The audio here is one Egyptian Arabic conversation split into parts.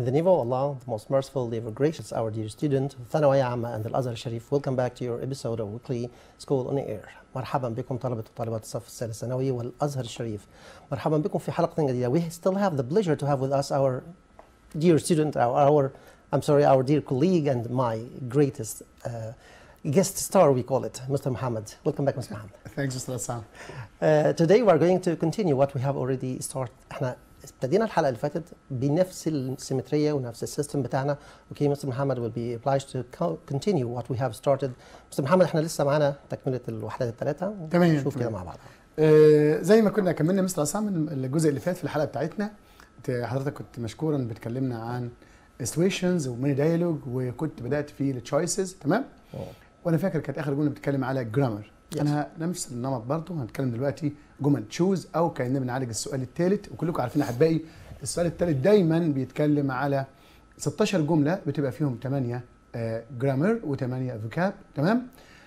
In the name of Allah, the most merciful, the ever gracious, our dear student, ثانوية عامة and Al-Azhar Sharif, welcome back to your episode of Weekly School on Air. مرحبا بكم طلبة وطالبات الصف الثالث ثانوي والأزهر الشريف. مرحبا بكم في حلقة جديدة. We still have the pleasure to have with us our dear student, our, our I'm sorry, our dear colleague and my greatest uh, guest star, we call it, Mr. Muhammad. Welcome back, Mr. Muhammad. Thanks, Mr. Hassan. Uh, today we are going to continue what we have already started. احنا ابتدينا الحلقه اللي فاتت بنفس السيمتريه ونفس السيستم بتاعنا. اوكي مستر محمد will be obliged to co- continue what we have started. مستر محمد احنا لسه معانا تكمله الوحدات الثلاثه. تمام، نشوف كده تمام. مع بعض. آه، زي ما كنا كملنا مستر عصام من الجزء اللي فات في الحلقه بتاعتنا انت حضرتك كنت مشكورا بتكلمنا عن situations وميني دايلوج وكنت بدات في التشويسز تمام وانا فاكر كانت اخر جمله بتتكلم على جرامر Yes. انا نفس النمط برضه هنتكلم دلوقتي جمل تشوز او كاننا بنعالج السؤال الثالث وكلكم عارفين احبائي السؤال الثالث دايما بيتكلم على 16 جمله بتبقى فيهم 8 جرامر و8 فوكاب تمام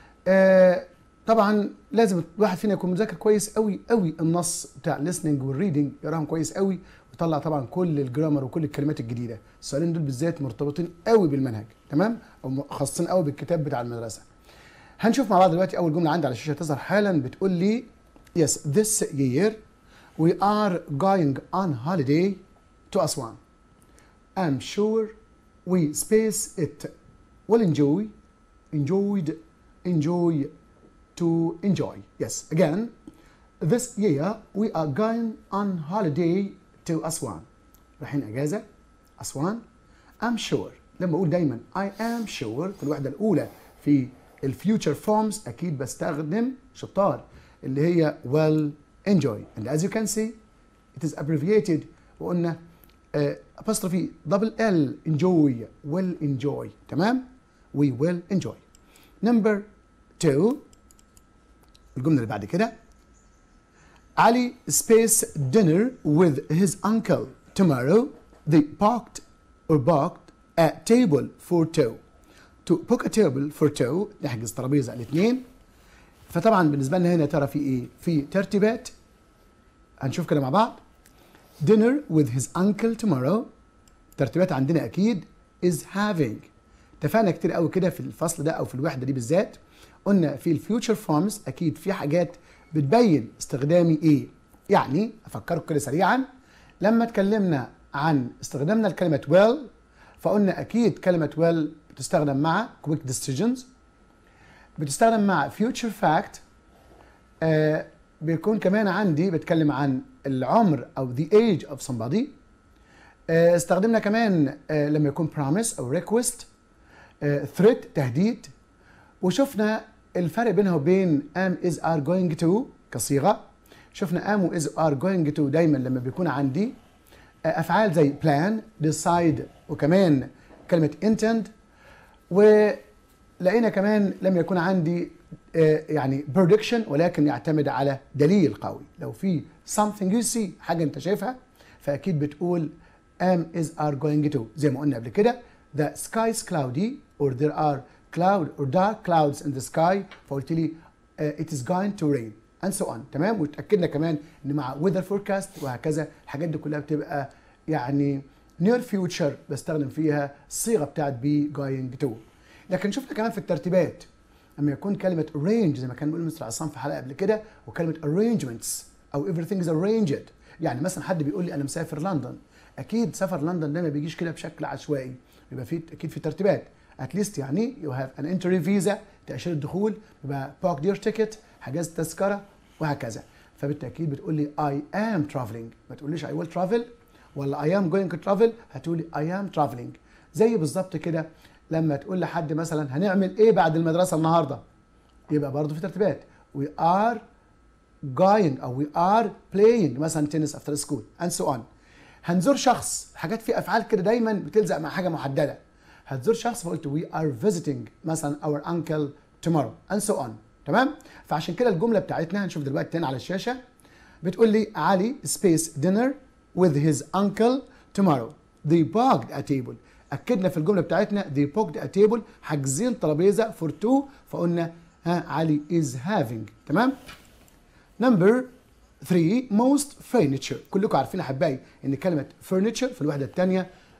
آه، طبعا لازم الواحد فينا يكون مذاكر كويس قوي قوي النص بتاع الليسننج والريدنج يقراهم كويس قوي ويطلع طبعا كل الجرامر وكل الكلمات الجديده السؤالين دول بالذات مرتبطين قوي بالمنهج تمام او خاصين قوي بالكتاب بتاع المدرسه هنشوف مع بعض دلوقتي اول جمله عندي على الشاشه تظهر حالا بتقول لي yes this year we are going on holiday to Aswan I'm sure we space it will enjoy enjoyed enjoy to enjoy yes again this year we are going on holiday to Aswan رايحين اجازه اسوان I'm sure لما اقول دايما I am sure في الوحده الاولى في الفيوتشر فورمز اكيد بستخدم شطار اللي هي well enjoy and as you can see it is abbreviated وقلنا uh, apostrophe double L enjoy will enjoy تمام we will enjoy number two الجملة اللي بعد كده Ali space dinner with his uncle tomorrow. They parked or booked a table for two. To book a table for two نحجز ترابيزة الاثنين. فطبعا بالنسبة لنا هنا يا ترى في ايه؟ في ترتيبات هنشوف كده مع بعض. Dinner with his uncle tomorrow. ترتيبات عندنا اكيد is having. اتفقنا كتير قوي كده في الفصل ده او في الوحده دي بالذات قلنا في الفيوتشر فورمز اكيد في حاجات بتبين استخدامي ايه يعني افكركم كده سريعا لما اتكلمنا عن استخدامنا لكلمه well فقلنا اكيد كلمه well بتستخدم مع quick decisions بتستخدم مع future fact آه بيكون كمان عندي بتكلم عن العمر او the age of somebody آه استخدمنا كمان آه لما يكون promise او request آه threat تهديد وشفنا الفرق بينها وبين am is are going to كصيغه شفنا am و is are going to دايما لما بيكون عندي آه، افعال زي plan decide وكمان كلمه intend ولقينا كمان لما يكون عندي آه، يعني prediction ولكن يعتمد على دليل قوي لو في something you see حاجه انت شايفها فاكيد بتقول am is are going to زي ما قلنا قبل كده the sky is cloudy or there are cloud or dark clouds in the sky فقلت لي uh, it is going to rain and so on تمام وتاكدنا كمان ان مع weather forecast وهكذا الحاجات دي كلها بتبقى يعني near future بستخدم فيها الصيغه بتاعت be going to لكن شفنا كمان في الترتيبات لما يكون كلمه arrange زي ما كان بيقول مستر عصام في حلقه قبل كده وكلمه arrangements او everything is arranged يعني مثلا حد بيقول لي انا مسافر لندن اكيد سفر لندن ده ما بيجيش كده بشكل عشوائي يبقى في اكيد في ترتيبات اتليست يعني يو هاف ان انتري فيزا تاشيره دخول يبقى باك دير تيكت حجزت تذكره وهكذا فبالتاكيد بتقول لي اي ام ترافلينج ما تقوليش اي ويل ترافل ولا اي ام جوينج ترافل هتقولي اي ام ترافلينج زي بالظبط كده لما تقول لحد مثلا هنعمل ايه بعد المدرسه النهارده يبقى برضه في ترتيبات we are going او we are playing مثلا تنس افتر سكول and so on هنزور شخص حاجات في افعال كده دايما بتلزق مع حاجه محدده هتزور شخص فقلت we are visiting مثلا our uncle tomorrow and so on تمام فعشان كده الجمله بتاعتنا هنشوف دلوقتي تاني على الشاشه بتقول لي علي space dinner with his uncle tomorrow they booked a table اكدنا في الجمله بتاعتنا they booked a table حاجزين ترابيزه for two فقلنا ها علي is having تمام نمبر 3 most furniture كلكم عارفين احبائي ان كلمه furniture في الوحده الثانيه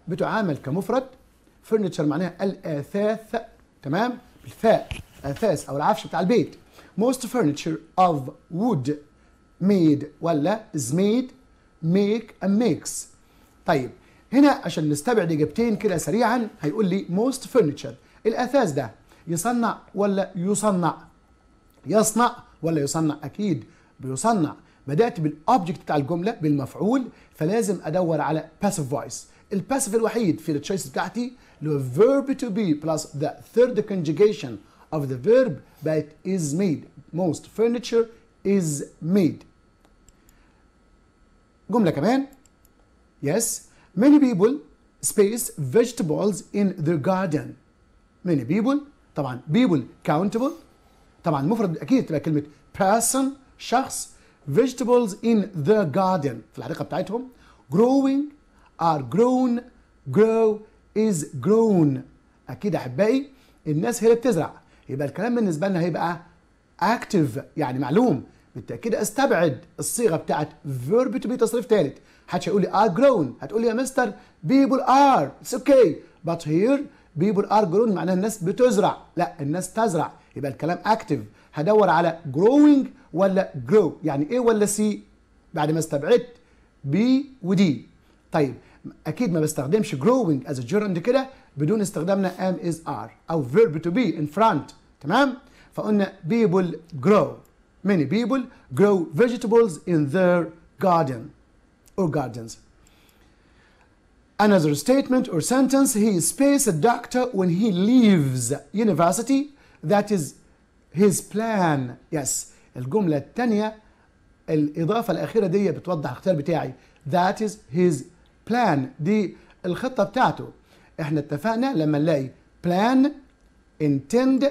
بتعامل كمفرد furniture معناها الاثاث تمام بالفاء اثاث او العفش بتاع البيت most furniture of wood made ولا is made make and makes طيب هنا عشان نستبعد اجابتين كده سريعا هيقول لي most furniture الاثاث ده يصنع ولا يصنع يصنع ولا يصنع اكيد بيصنع بدات بالاوبجكت بتاع الجمله بالمفعول فلازم ادور على passive voice الباسيف الوحيد في التشويس بتاعتي اللي هو verb to be plus the third conjugation of the verb بقت is made most furniture is made جمله كمان yes many people space vegetables in their garden many people طبعا people countable طبعا مفرد اكيد تبقى كلمه person شخص vegetables in the garden في الحديقه بتاعتهم growing are grown grow is grown اكيد احبائي الناس هي اللي بتزرع يبقى الكلام بالنسبه لنا هيبقى active يعني معلوم بالتاكيد استبعد الصيغه بتاعت verb to be تصريف ثالث محدش هيقول لي are grown هتقول لي يا مستر people are it's okay but here people are grown معناها الناس بتزرع لا الناس تزرع يبقى الكلام active هدور على growing ولا grow يعني ايه ولا سي بعد ما استبعدت بي ودي طيب اكيد ما بستخدمش growing as a gerund كده بدون استخدامنا am is are او verb to be in front تمام فقلنا people grow many people grow vegetables in their garden or gardens Another statement or sentence he is space a doctor when he leaves university that is his plan yes الجملة الثانية الإضافة الأخيرة دي بتوضح الاختيار بتاعي that is his plan دي الخطة بتاعته احنا اتفقنا لما نلاقي plan intend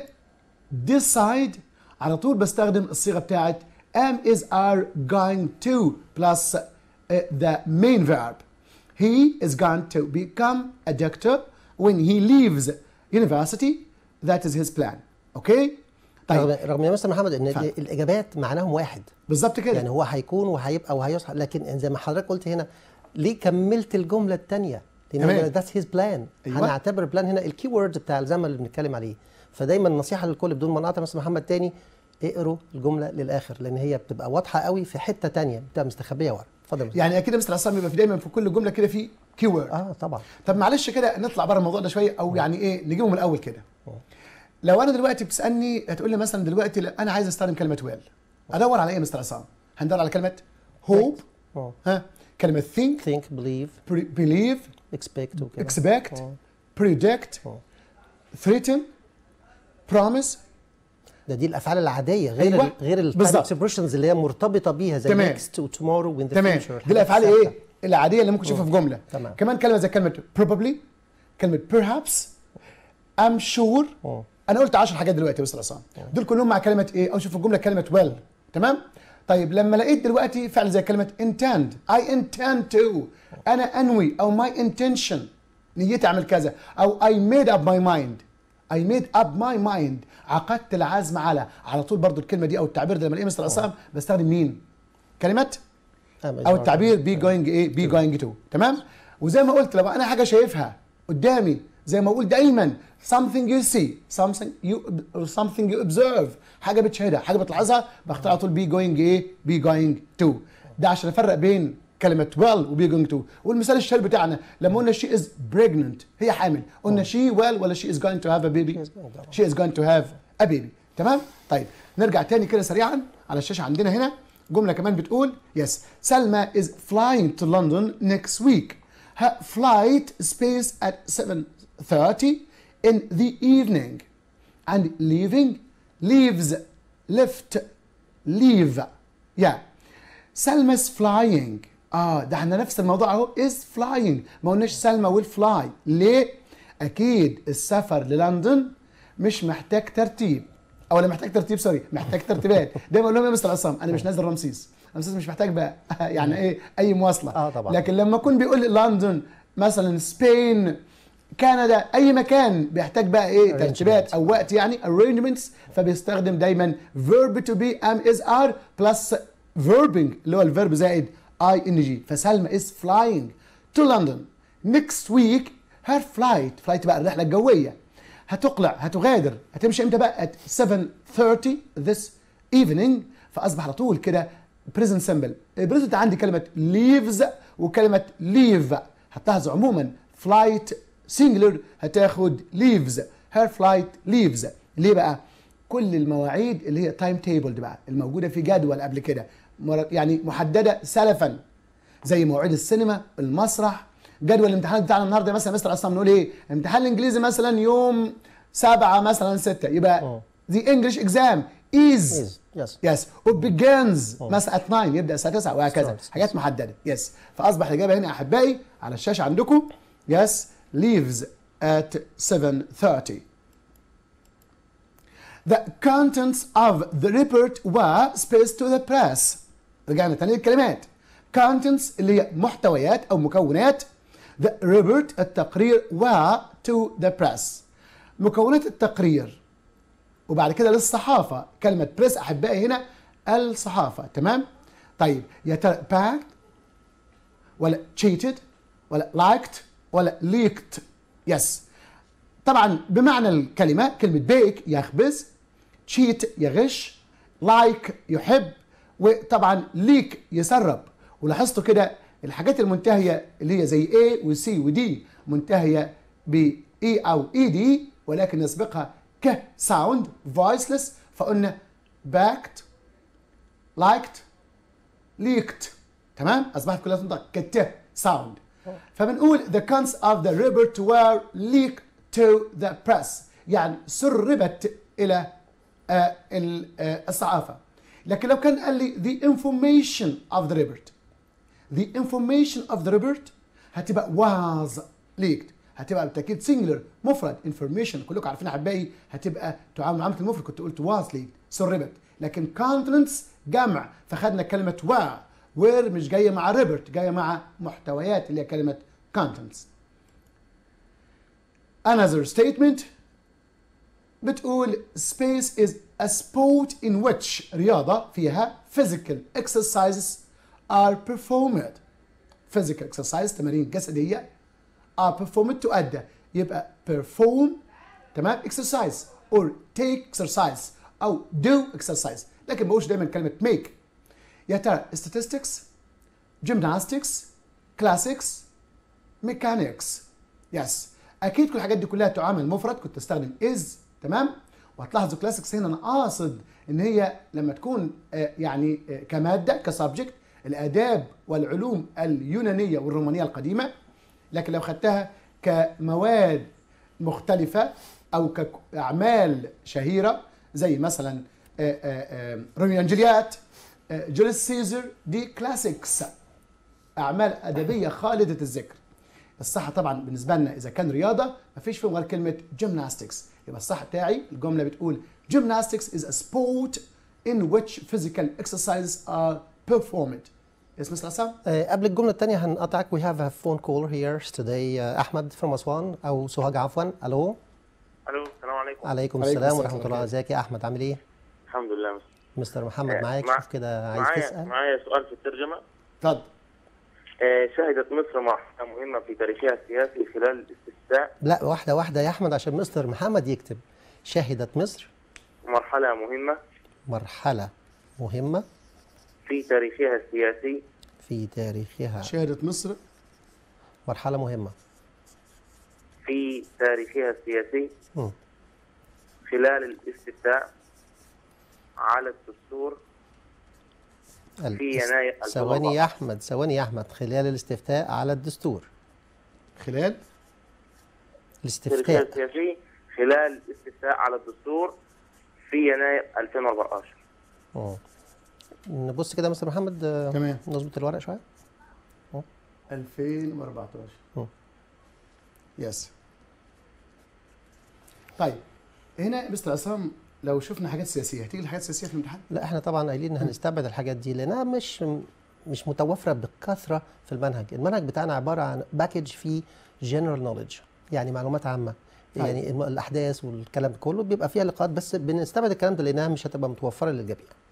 decide على طول بستخدم الصيغة بتاعت am is are going to plus uh, the main verb he is going to become a doctor when he leaves university that is his plan okay طيب رغم رغم يا مستر محمد ان فعلا. الاجابات معناهم واحد بالظبط كده يعني هو هيكون وهيبقى وهيصحى لكن زي ما حضرتك قلت هنا ليه كملت الجمله الثانيه؟ تمام. لان ذاتس هيز بلان أيوة. هنعتبر بلان هنا الكي ووردز بتاع الزمن اللي بنتكلم عليه فدايما نصيحه للكل بدون ما نقاطع مستر محمد تاني اقروا الجمله للاخر لان هي بتبقى واضحه قوي في حته تانية بتبقى مستخبيه ورا اتفضل يا مستر. يعني اكيد يا مستر عصام يبقى في دايما في كل جمله كده في كي وورد اه طبعا طب معلش كده نطلع بره الموضوع ده شويه او يعني ايه نجيبه من الاول كده لو انا دلوقتي بتسالني هتقول لي مثلا دلوقتي لا، انا عايز استخدم كلمه ويل ادور على ايه يا مستر عصام هندور على كلمه هوب اه ها كلمه think think believe pre- believe expect وكده expect آه. predict آه. threaten promise ده دي الافعال العاديه غير أيوة. ال غير التايم بالظبط. اكسبريشنز اللي هي مرتبطه بيها زي تمام. next و tomorrow وin the تمام future دي الافعال حاجات ايه ثابتة. العاديه اللي ممكن تشوفها في جمله تمام. كمان كلمه زي كلمه probably كلمه perhaps I'm sure اه انا قلت 10 حاجات دلوقتي يا مستر عصام دول كلهم مع كلمه ايه او شوف الجمله كلمه well تمام طيب لما لقيت دلوقتي فعل زي كلمه intend I intend to انا انوي او my intention نيتي اعمل كذا او I made up my mind I made up my mind عقدت العزم على على طول برضو الكلمه دي او التعبير ده لما الاقيه مستر عصام بستخدم مين كلمه او التعبير بي جوينج ايه بي جوينج تو تمام وزي ما قلت لو انا حاجه شايفها قدامي زي ما اقول دايما something you see something you or something you observe حاجه بتشاهدها حاجه بتلاحظها بختار على طول بي جوينج ايه بي جوينج تو ده عشان افرق بين كلمه well وبي جوينج تو والمثال الشهير بتاعنا لما قلنا she is pregnant هي حامل قلنا she well ولا she is going to have a baby she is going to have a baby تمام طيب نرجع تاني كده سريعا على الشاشه عندنا هنا جمله كمان بتقول yes سلمى is flying to London next week her flight space at 7:30 in the evening and leaving leaves left leave yeah سلمى is flying اه ده احنا نفس الموضوع اهو is flying ما قلناش سلمى will fly ليه اكيد السفر للندن مش محتاج ترتيب او لا محتاج ترتيب سوري محتاج ترتيبات دايما اقول لهم يا مستر عصام انا مش نازل رمسيس رمسيس مش محتاج بقى يعني ايه اي مواصله آه طبعاً. لكن لما اكون بيقول لي لندن مثلا سبين كندا اي مكان بيحتاج بقى ايه Arrangement. ترتيبات او وقت يعني arrangements فبيستخدم دايما verb to be am is are plus verbing اللي هو الفيرب زائد اي ان جي فسلمى is flying to London next week her flight flight بقى الرحله الجويه هتقلع هتغادر هتمشي امتى بقى at 7:30 this evening فاصبح على طول كده present simple present عندي كلمه leaves وكلمه leave هتلاحظوا عموما flight singular هتاخد leaves her flight leaves ليه بقى كل المواعيد اللي هي تايم تيبل بقى الموجوده في جدول قبل كده مر- يعني محدده سلفا زي مواعيد السينما المسرح جدول الامتحانات بتاعنا النهارده مثلا مستر اصلا بنقول ايه امتحان الانجليزي مثلا يوم سبعة مثلا ستة يبقى أوه. the English exam is Is, yes. يس وبيجنز مثلا at 9 يبدا الساعه 9 وهكذا Starts, حاجات محدده يس فاصبح الاجابه هنا احبائي على الشاشه عندكم يس leaves at 7:30 The contents of the report were spaced to the press. رجعنا تاني للكلمات. Contents اللي هي محتويات أو مكونات. The report التقرير were to the press. مكونات التقرير وبعد كده للصحافة كلمة بريس أحبائي هنا الصحافة تمام؟ طيب يا ترى packed ولا cheated ولا liked ولا leaked يس طبعا بمعنى الكلمة كلمة بيك يخبز cheat يغش like يحب وطبعا leak يسرب ولاحظتوا كده الحاجات المنتهية اللي هي زي A و C و D منتهية ب E أو ED ولكن يسبقها ك sound voiceless فقلنا backed liked leaked تمام اصبحت كلها تنطق كت ساوند فبنقول the contents of the report were leaked to the press يعني سربت الى آه، ال- آه، الصحافه لكن لو كان قال لي the information of the report the information of the report هتبقى was leaked هتبقى بالتاكيد singular مفرد information كلكم عارفين احبائي هتبقى تعامل معامله المفرد كنت قلت was leaked سربت لكن contents جمع فخدنا كلمه were were مش جايه مع report جايه مع محتويات اللي هي كلمه contents another statement بتقول space is a sport in which رياضة فيها physical exercises are performed physical exercise تمارين جسدية are performed تؤدى يبقى perform تمام exercise or take exercise أو do exercise لكن بقولش دايما كلمة make يا ترى statistics gymnastics classics mechanics يس اكيد كل الحاجات دي كلها تعامل مفرد كنت استخدم از تمام وهتلاحظوا كلاسيكس هنا انا قاصد ان هي لما تكون آه، يعني آه، كماده كسبجكت الاداب والعلوم اليونانيه والرومانيه القديمه لكن لو خدتها كمواد مختلفه او كاعمال شهيره زي مثلا آه، آه، آه، روميو اند جولييت آه، جوليس سيزر دي كلاسيكس اعمال ادبيه خالده الذكر الصح طبعا بالنسبه لنا اذا كان رياضه مفيش فيهم غير كلمه جيمناستكس يبقى الصح بتاعي الجمله بتقول gymnastics is a sport in which physical exercises are performed اسم مستر عصام آه، قبل الجملة الثانية هنقطعك we have a phone caller here today آه، أحمد from أسوان أو سوهاج عفوا ألو الو السلام عليكم عليكم عليكم السلام السلام ورحمة الله ورحمة ازيك يا أحمد عامل إيه؟ الحمد لله مستر. مستر محمد آه، معاك مع- شوف كده عايز معايا تسأل معايا سؤال في الترجمه اتفضل آه، شهدت مصر مرحله مهمه في تاريخها السياسي خلال الاستفتاء لا واحدة واحدة يا أحمد عشان مستر محمد يكتب شهدت مصر مرحله مهمه مرحلة مهمة في تاريخها السياسي في تاريخها شهدت مصر مرحلة مهمة في تاريخها السياسي مم. خلال الاستفتاء على الدستور ال- في يناير ثواني يا أحمد ثواني يا أحمد خلال الاستفتاء على الدستور خلال تاريخها الاستفتاء السياسي خلال الاستفتاء على الدستور في يناير 2014 مم. نبص كده يا مستر محمد آه، تمام. نظبط الورق شوية 2014 مم. يس طيب هنا مستر عصام لو شفنا حاجات سياسيه هتيجي الحاجات السياسيه في الامتحان لا احنا طبعا قايلين ان هنستبعد الحاجات دي لانها مش مش متوفره بكثره في المنهج المنهج بتاعنا عباره عن باكج فيه جنرال نوليدج يعني معلومات عامه طيب. يعني الم- الاحداث والكلام ده كله بيبقى فيها لقاءات بس بنستبعد الكلام ده لانها مش هتبقى متوفره للجميع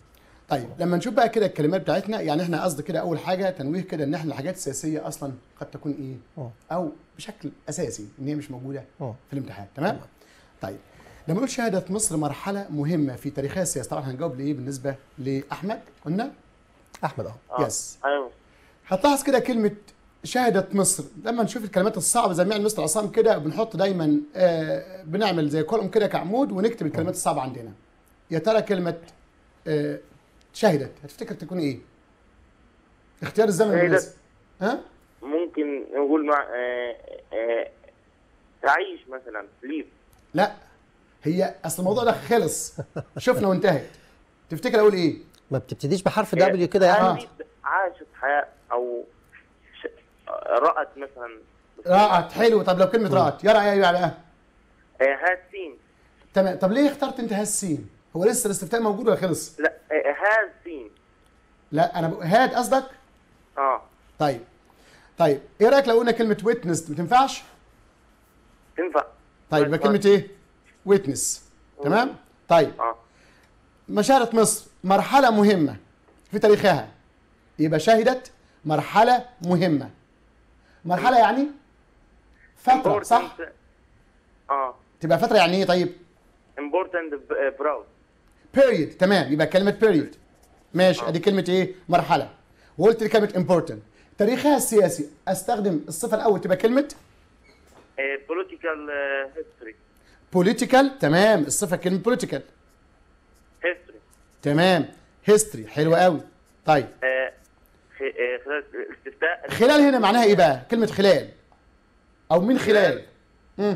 طيب لما نشوف بقى كده الكلمات بتاعتنا يعني احنا قصد كده اول حاجه تنويه كده ان احنا الحاجات السياسيه اصلا قد تكون ايه اه او بشكل اساسي ان هي مش موجوده اه في الامتحان تمام طيب لما نقول شهدت مصر مرحله مهمه في تاريخها السياسي طبعا هنجاوب لايه بالنسبه لاحمد قلنا احمد اه آه. يس ايوه هتلاحظ كده كلمة شهدت مصر لما نشوف الكلمات الصعبة زي ما بيعمل مستر عصام كده بنحط دايما آه بنعمل زي كولوم كده كعمود ونكتب الكلمات الصعبة عندنا يا ترى كلمة آه شهدت هتفتكر تكون ايه؟ اختيار الزمن شهدت. المناسب ها؟ ممكن نقول مع آه آه تعيش مثلا ليف لا هي اصل الموضوع ده خلص شفنا وانتهت تفتكر اقول ايه؟ ما بتبتديش بحرف دبليو كده يا هل احمد ليف عاشت حياة او ش... رأت مثلا رأت حلو طب لو كلمة رأت يا رأي يعني اه آه هاد سين تمام طب ليه اخترت انت هالسين؟ هو لسه الاستفتاء موجود ولا خلص؟ لا آه هاد سين لا انا بقول هاد قصدك؟ اه طيب طيب ايه رايك لو قلنا كلمه ويتنس ما تنفعش تنفع طيب يبقى كلمه ايه ويتنس تمام طيب اه مشارة مصر مرحله مهمه في تاريخها يبقى شهدت مرحله مهمه مرحله يعني فتره صح Important- اه تبقى فتره يعني ايه طيب important ب- proud period تمام يبقى كلمه period ماشي ادي كلمه ايه مرحله وقلت لي كلمه important تاريخها السياسي استخدم الصفه الاول تبقى كلمه آه political آه، history political تمام الصفه كلمه political history تمام history حلو قوي طيب آه خ- آه، خلال الاستفتاء خلال هنا معناها ايه بقى كلمه خلال او من خلال امم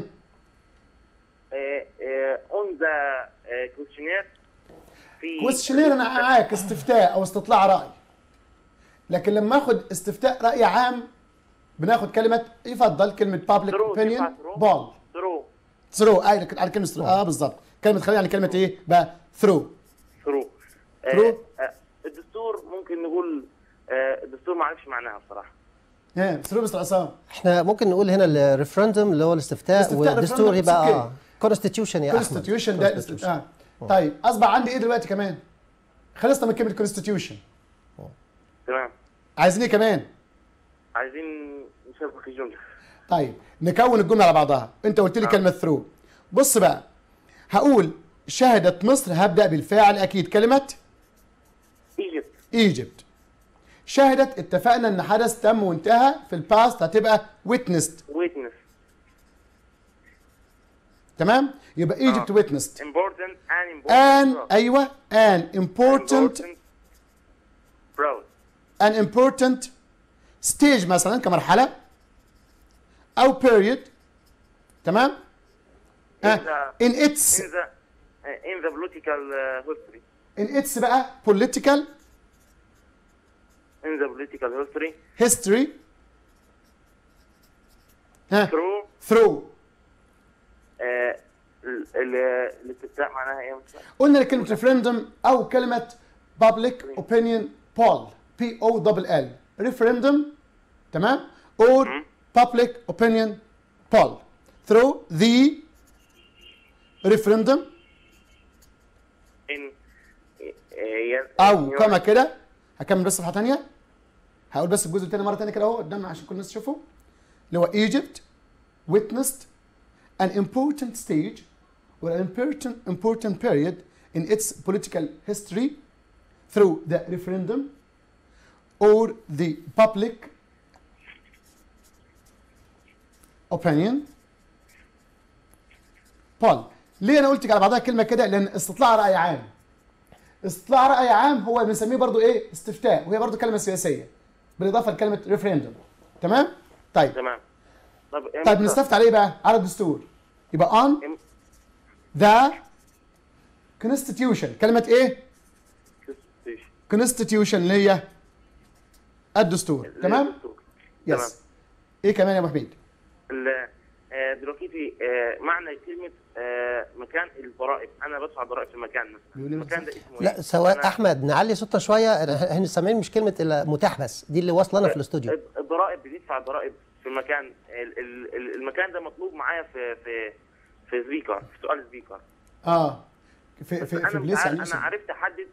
آه، آه، on the آه، questionnaire في كويستشنير انا معاك استفتاء او استطلاع راي لكن لما اخد استفتاء راي عام بناخد كلمه يفضل كلمه public Through، opinion ينفع through؟ بول through ثرو اي على كلمه through اه بالظبط كلمه خلال يعني كلمه ايه بقى ثرو through آه، Through؟ آه، الدستور ممكن نقول آه، الدستور ما اعرفش معناها بصراحه ها ثرو مستر عصام احنا ممكن نقول هنا الريفرندم اللي هو الاستفتاء الاستفتاء والدستور referendum، يبقى it's اه كونستيتيوشن يا احمد constitution ده Constitution. اه طيب اصبح عندي ايه دلوقتي كمان خلصنا من كلمه constitution تمام عايزين ايه كمان عايزين نشوف الجمله طيب نكون الجمله على بعضها انت قلت لي آه. كلمه ثرو بص بقى هقول شهدت مصر هبدا بالفاعل اكيد كلمه ايجيبت ايجيبت شهدت اتفقنا ان حدث تم وانتهى في الباست هتبقى witnessed ويتنس تمام يبقى ايجيبت آه. witnessed important and important an proud. ايوه an important proud an important stage مثلا كمرحله او period تمام آه. in its in the uh, in the political uh, history in its بقى political in the political history history ها through through آه، ال- ال- الاستفتاء معناها ايه مثلا؟ قلنا كلمة ريفرندوم أو كلمة public opinion poll P O double L referendum تمام or public opinion poll through the referendum in آه، ين- أو ين- كما كده هكمل بس صفحة تانية هقول بس الجزء التاني مرة تانية كده أهو قدامنا عشان كل الناس تشوفه اللي هو Egypt witnessed an important stage or an important important period in its political history through the referendum or the public opinion poll ليه انا قلت على بعضها كلمه كده لان استطلاع راي عام استطلاع راي عام هو بنسميه برضو ايه استفتاء وهي برضو كلمه سياسيه بالاضافه لكلمه ريفرندوم تمام طيب تمام طب إيه طيب مثلا؟ نستفتي على ايه بقى على الدستور يبقى on إم- the constitution كلمه ايه constitution. constitution اللي هي الدستور تمام الدستور. يس تمام ايه كمان يا ابو حميد ال- آه، دلوقتي آه، معنى كلمة آه، مكان الضرائب أنا بدفع ضرائب في مكان مثلا بيقول لي المكان ده اسمه لا إيه؟ سواء أنا- احمد نعلي صوتنا شويه احنا سامعين مش كلمه الا متاح بس دي اللي واصله لنا في الاستوديو الض- الضرائب بتدفع ضرائب في المكان ال- ال- ال- المكان ده مطلوب معايا في في في سبيكر في سؤال سبيكر اه في في انا في مش بليس عارف يعني انا عرفت احدد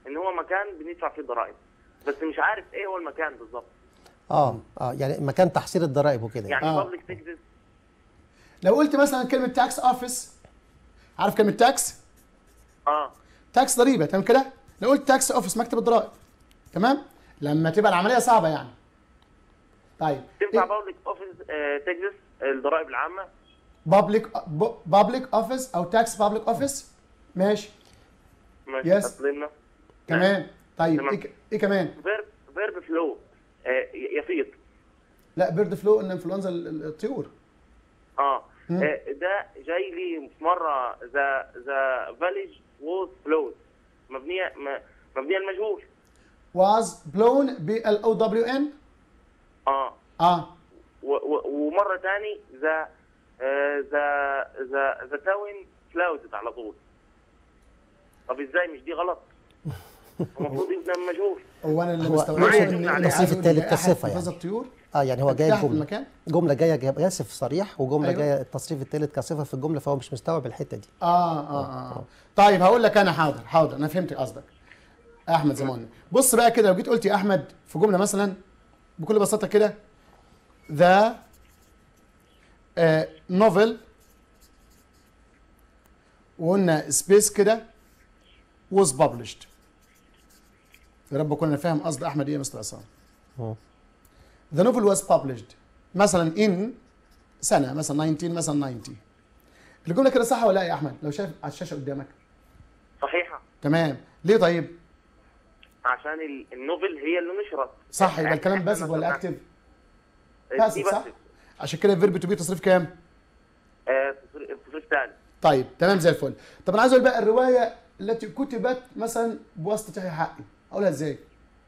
ان هو مكان بندفع فيه ضرائب بس مش عارف ايه هو المكان بالظبط اه اه يعني مكان تحصيل الضرائب وكده يعني. يعني آه. بابليك تكسس لو قلت مثلا كلمه تاكس اوفيس عارف كلمه تاكس اه تاكس ضريبه تمام كده لو قلت تاكس اوفيس مكتب الضرائب تمام لما تبقى العمليه صعبه يعني طيب تنفع بابليك اوفيس تكسس الضرائب العامه بابليك بابليك اوفيس او تاكس بابليك اوفيس ماشي ماشي Yes. تسليمنا كمان طيب تمام. ايه ك- ايه كمان فيرب فيرب فلو يفيض لا بيرد فلو ان انفلونزا ال- ال- الطيور اه مم. آه، ده جاي لي في مره ذا ذا فاليج ووز فلوز مبنيه م- مبنيه المجهول was blown بال او دبليو ان اه اه و- و- ومره تاني ذا ذا ذا ذا تاون كلاودد على طول طب ازاي مش دي غلط المفروض يبنى المجهول هو انا اللي هو مستوعب معايا ان جملة إن عليها. عايز التصريف يقول التالت لي أحد كصفة حفاظ يعني. الطيور اه يعني هو جاي تحت جمله المكان جمله جايه جايب اسف صريح وجمله أيوة. جايه التصريف الثالث كصفه في الجمله فهو مش مستوعب الحته دي آه, آه, اه طيب هقول لك انا حاضر حاضر انا فهمت قصدك احمد زمان بص بقى كده لو جيت قلت يا احمد في جمله مثلا بكل بساطه كده ذا نوفل وقلنا سبيس كده was published يا رب اكون انا فاهم قصد احمد ايه يا مستر عصام مم. The novel was published مثلا in سنه مثلا 19 مثلا 90 الجمله كده صح ولا لا يا احمد لو شايف على الشاشه قدامك صحيحه تمام ليه طيب عشان ال- النوفل هي اللي نشرت صح يبقى الكلام إحنا باسف ولا مثلاً- اكتف دي باسف صح باسف. عشان كده الفيرب تو بي تصريف كام آه، تصريف تصريف ثاني طيب تمام زي الفل طب انا عايز اقول بقى الروايه التي كتبت مثلا بواسطه يحيى حقي اقولها ازاي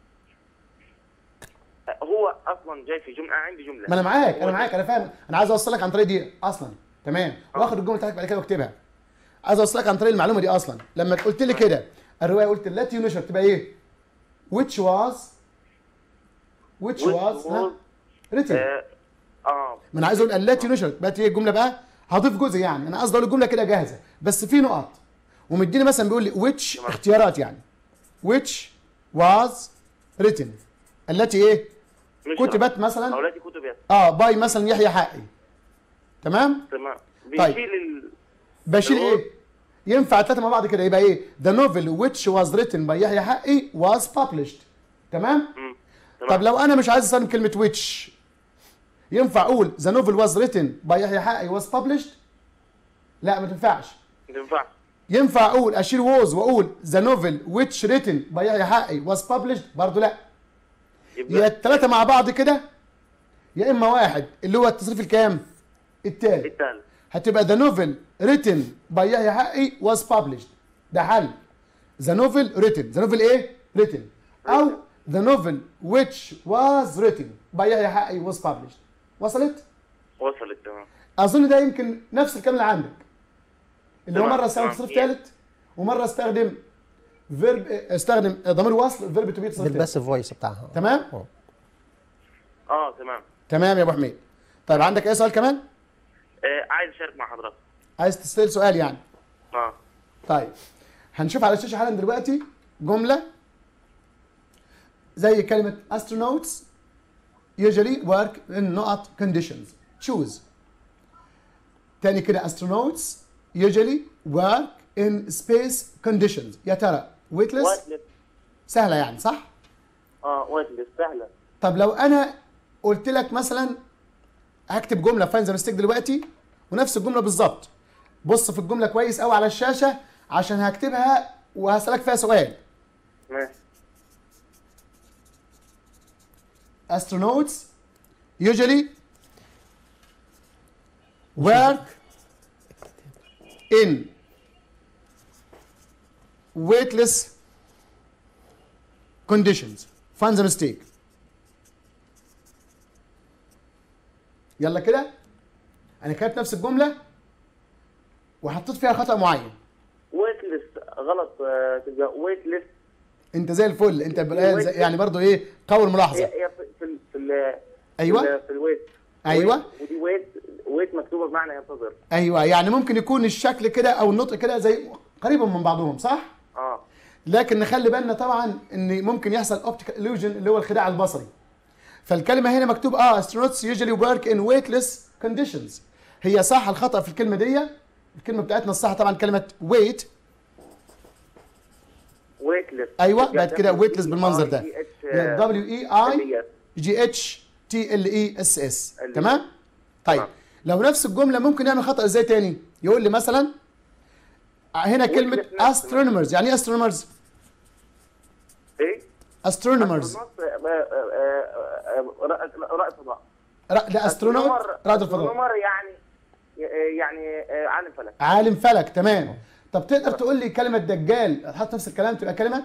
هو اصلا جاي في جمله عندي جمله ما انا معاك انا هو معاك انا فاهم انا عايز اوصلك عن طريق دي اصلا تمام واخد الجمله بتاعتك بعد كده واكتبها عايز اوصلك عن طريق المعلومه دي اصلا لما قلت لي كده الروايه قلت التي نشر تبقى ايه which was which was ها؟ written اه اه ما انا عايز اقول التي نشرت بقت ايه الجمله بقى هضيف جزء يعني انا قصدي اقول الجمله كده جاهزه بس في نقط ومديني مثلا بيقول لي which تمام. اختيارات يعني which was written التي ايه نشرت. كتبت مثلا اولادي كتبت اه باي مثلا يحيى حقي تمام تمام طيب. بيشيل ال... بشيل الوضع. ايه ينفع الثلاثه مع بعض كده يبقى ايه the novel which was written by يحيى حقي was published تمام مم. طب تمام لو انا مش عايز استخدم كلمه which ينفع اقول the novel was written by يحيى حقي was published لا ما تنفعش ما تنفعش ينفع اقول اشيل was واقول the novel which written by يحيى حقي was published برضه لا يا يبقى الثلاثه مع بعض كده يا اما واحد اللي هو التصريف الكام التالت الثالث هتبقى the novel written by يحيى حقي was published ده حل the novel written the novel ايه written او the novel which was written by يحيى حقي was published وصلت وصلت تمام اظن ده يمكن نفس الكلام اللي عندك اللي هو تمام، مره استخدم تمام. تصريف ثالث ومره استخدم فيرب استخدم ضمير وصل فيرب تو بي تصريف ثالث بالباسيف فويس بتاعها تمام آه. اه تمام تمام يا ابو حميد طيب عندك اي سؤال كمان آه عايز اشارك مع حضرتك عايز تسال سؤال يعني اه طيب هنشوف على الشاشه حالا دلوقتي جمله زي كلمه astronauts usually work in نقط conditions choose تاني كده astronauts usually work in space conditions يا ترى weightless وايتلس سهله يعني صح اه وايتلس سهله طب لو انا قلت لك مثلا هكتب جمله فاين ذا ميستيك دلوقتي ونفس الجمله بالظبط بص في الجمله كويس قوي على الشاشه عشان هكتبها وهسالك فيها سؤال ماشي astronauts usually work in weightless conditions find the mistake يلا كده انا كتبت نفس الجمله وحطيت فيها خطا معين ويتلس غلط آه تبقى ويتلس انت زي الفل انت بالآية زي- يعني برضو ايه قول هي ملاحظه هي في في ال- في ال- أيوة. في, ال- في الويت أيوة. ويت- ودي ويت ويت مكتوبه بمعنى ينتظر ايوه يعني ممكن يكون الشكل كده او النطق كده زي قريب من بعضهم صح اه لكن نخلي بالنا طبعا ان ممكن يحصل اوبتيكال illusion اللي هو الخداع البصري فالكلمه هنا مكتوب اه astronauts usually work in weightless conditions هي صح الخطا في الكلمه دي الكلمه بتاعتنا الصح طبعا كلمه weight ويتلس أيوة، بعد كده weightless بالمنظر ده. دبليو اي اي جي اتش تي ال اي اس اس ال- تمام طيب تمام. لو نفس الجمله ممكن يعمل خطا ازاي تاني يقول لي مثلا هنا كلمه Weightless نفس- astronomers يعني ايه astronomers ايه؟ astronomers آه، آه، آه، آه، رائد رائد فضاء را- ده استرونوت رائد الفضاء استرونومر يعني يعني آه، عالم فلك عالم فلك تمام طب تقدر تقول لي كلمه دجال هتحط نفس الكلام تبقى كلمه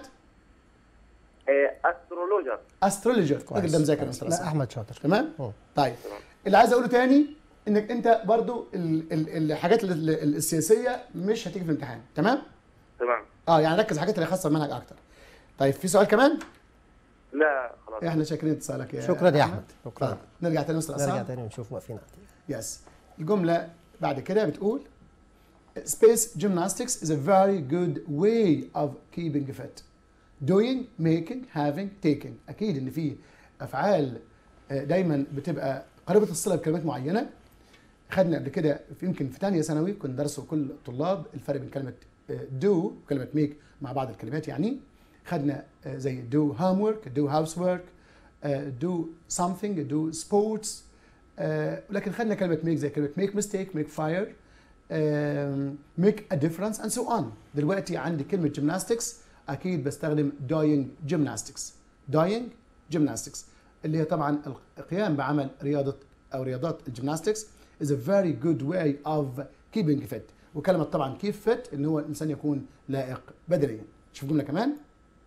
آه، استرولوجر استرولوجر الراجل ده مذاكر مستر لا أسامة. احمد شاطر تمام مم. طيب اللي عايز اقوله تاني انك انت برضو ال ال الحاجات ال- ال- السياسيه مش هتيجي في الامتحان تمام تمام اه يعني ركز على الحاجات اللي خاصه بالمنهج اكتر طيب في سؤال كمان لا خلاص احنا شاكرين اتصالك يا شكرا يا احمد طيب شكرا نرجع تاني مستر نرجع عصام تاني ونشوف واقفين على إيه. يس الجمله بعد كده بتقول Space gymnastics is a very good way of keeping fit. Doing, making, having, taking. أكيد إن في أفعال آه، دايما بتبقى قريبة الصلة بكلمات معينة. خدنا قبل كده في يمكن في ثانية ثانوي كنا درسوا كل الطلاب الفرق بين كلمة آه، do وكلمة make مع بعض الكلمات يعني. خدنا آه، زي do homework, do housework, آه، do something, do sports. آه، ولكن خدنا كلمة make زي كلمة make mistake, make fire, um, make a difference and so on دلوقتي عندي كلمة gymnastics أكيد بستخدم doing gymnastics doing gymnastics اللي هي طبعا القيام بعمل رياضة أو رياضات الجيمناستكس is a very good way of keeping fit وكلمة طبعا keep fit إن هو الإنسان يكون لائق بدنيا شوف جملة كمان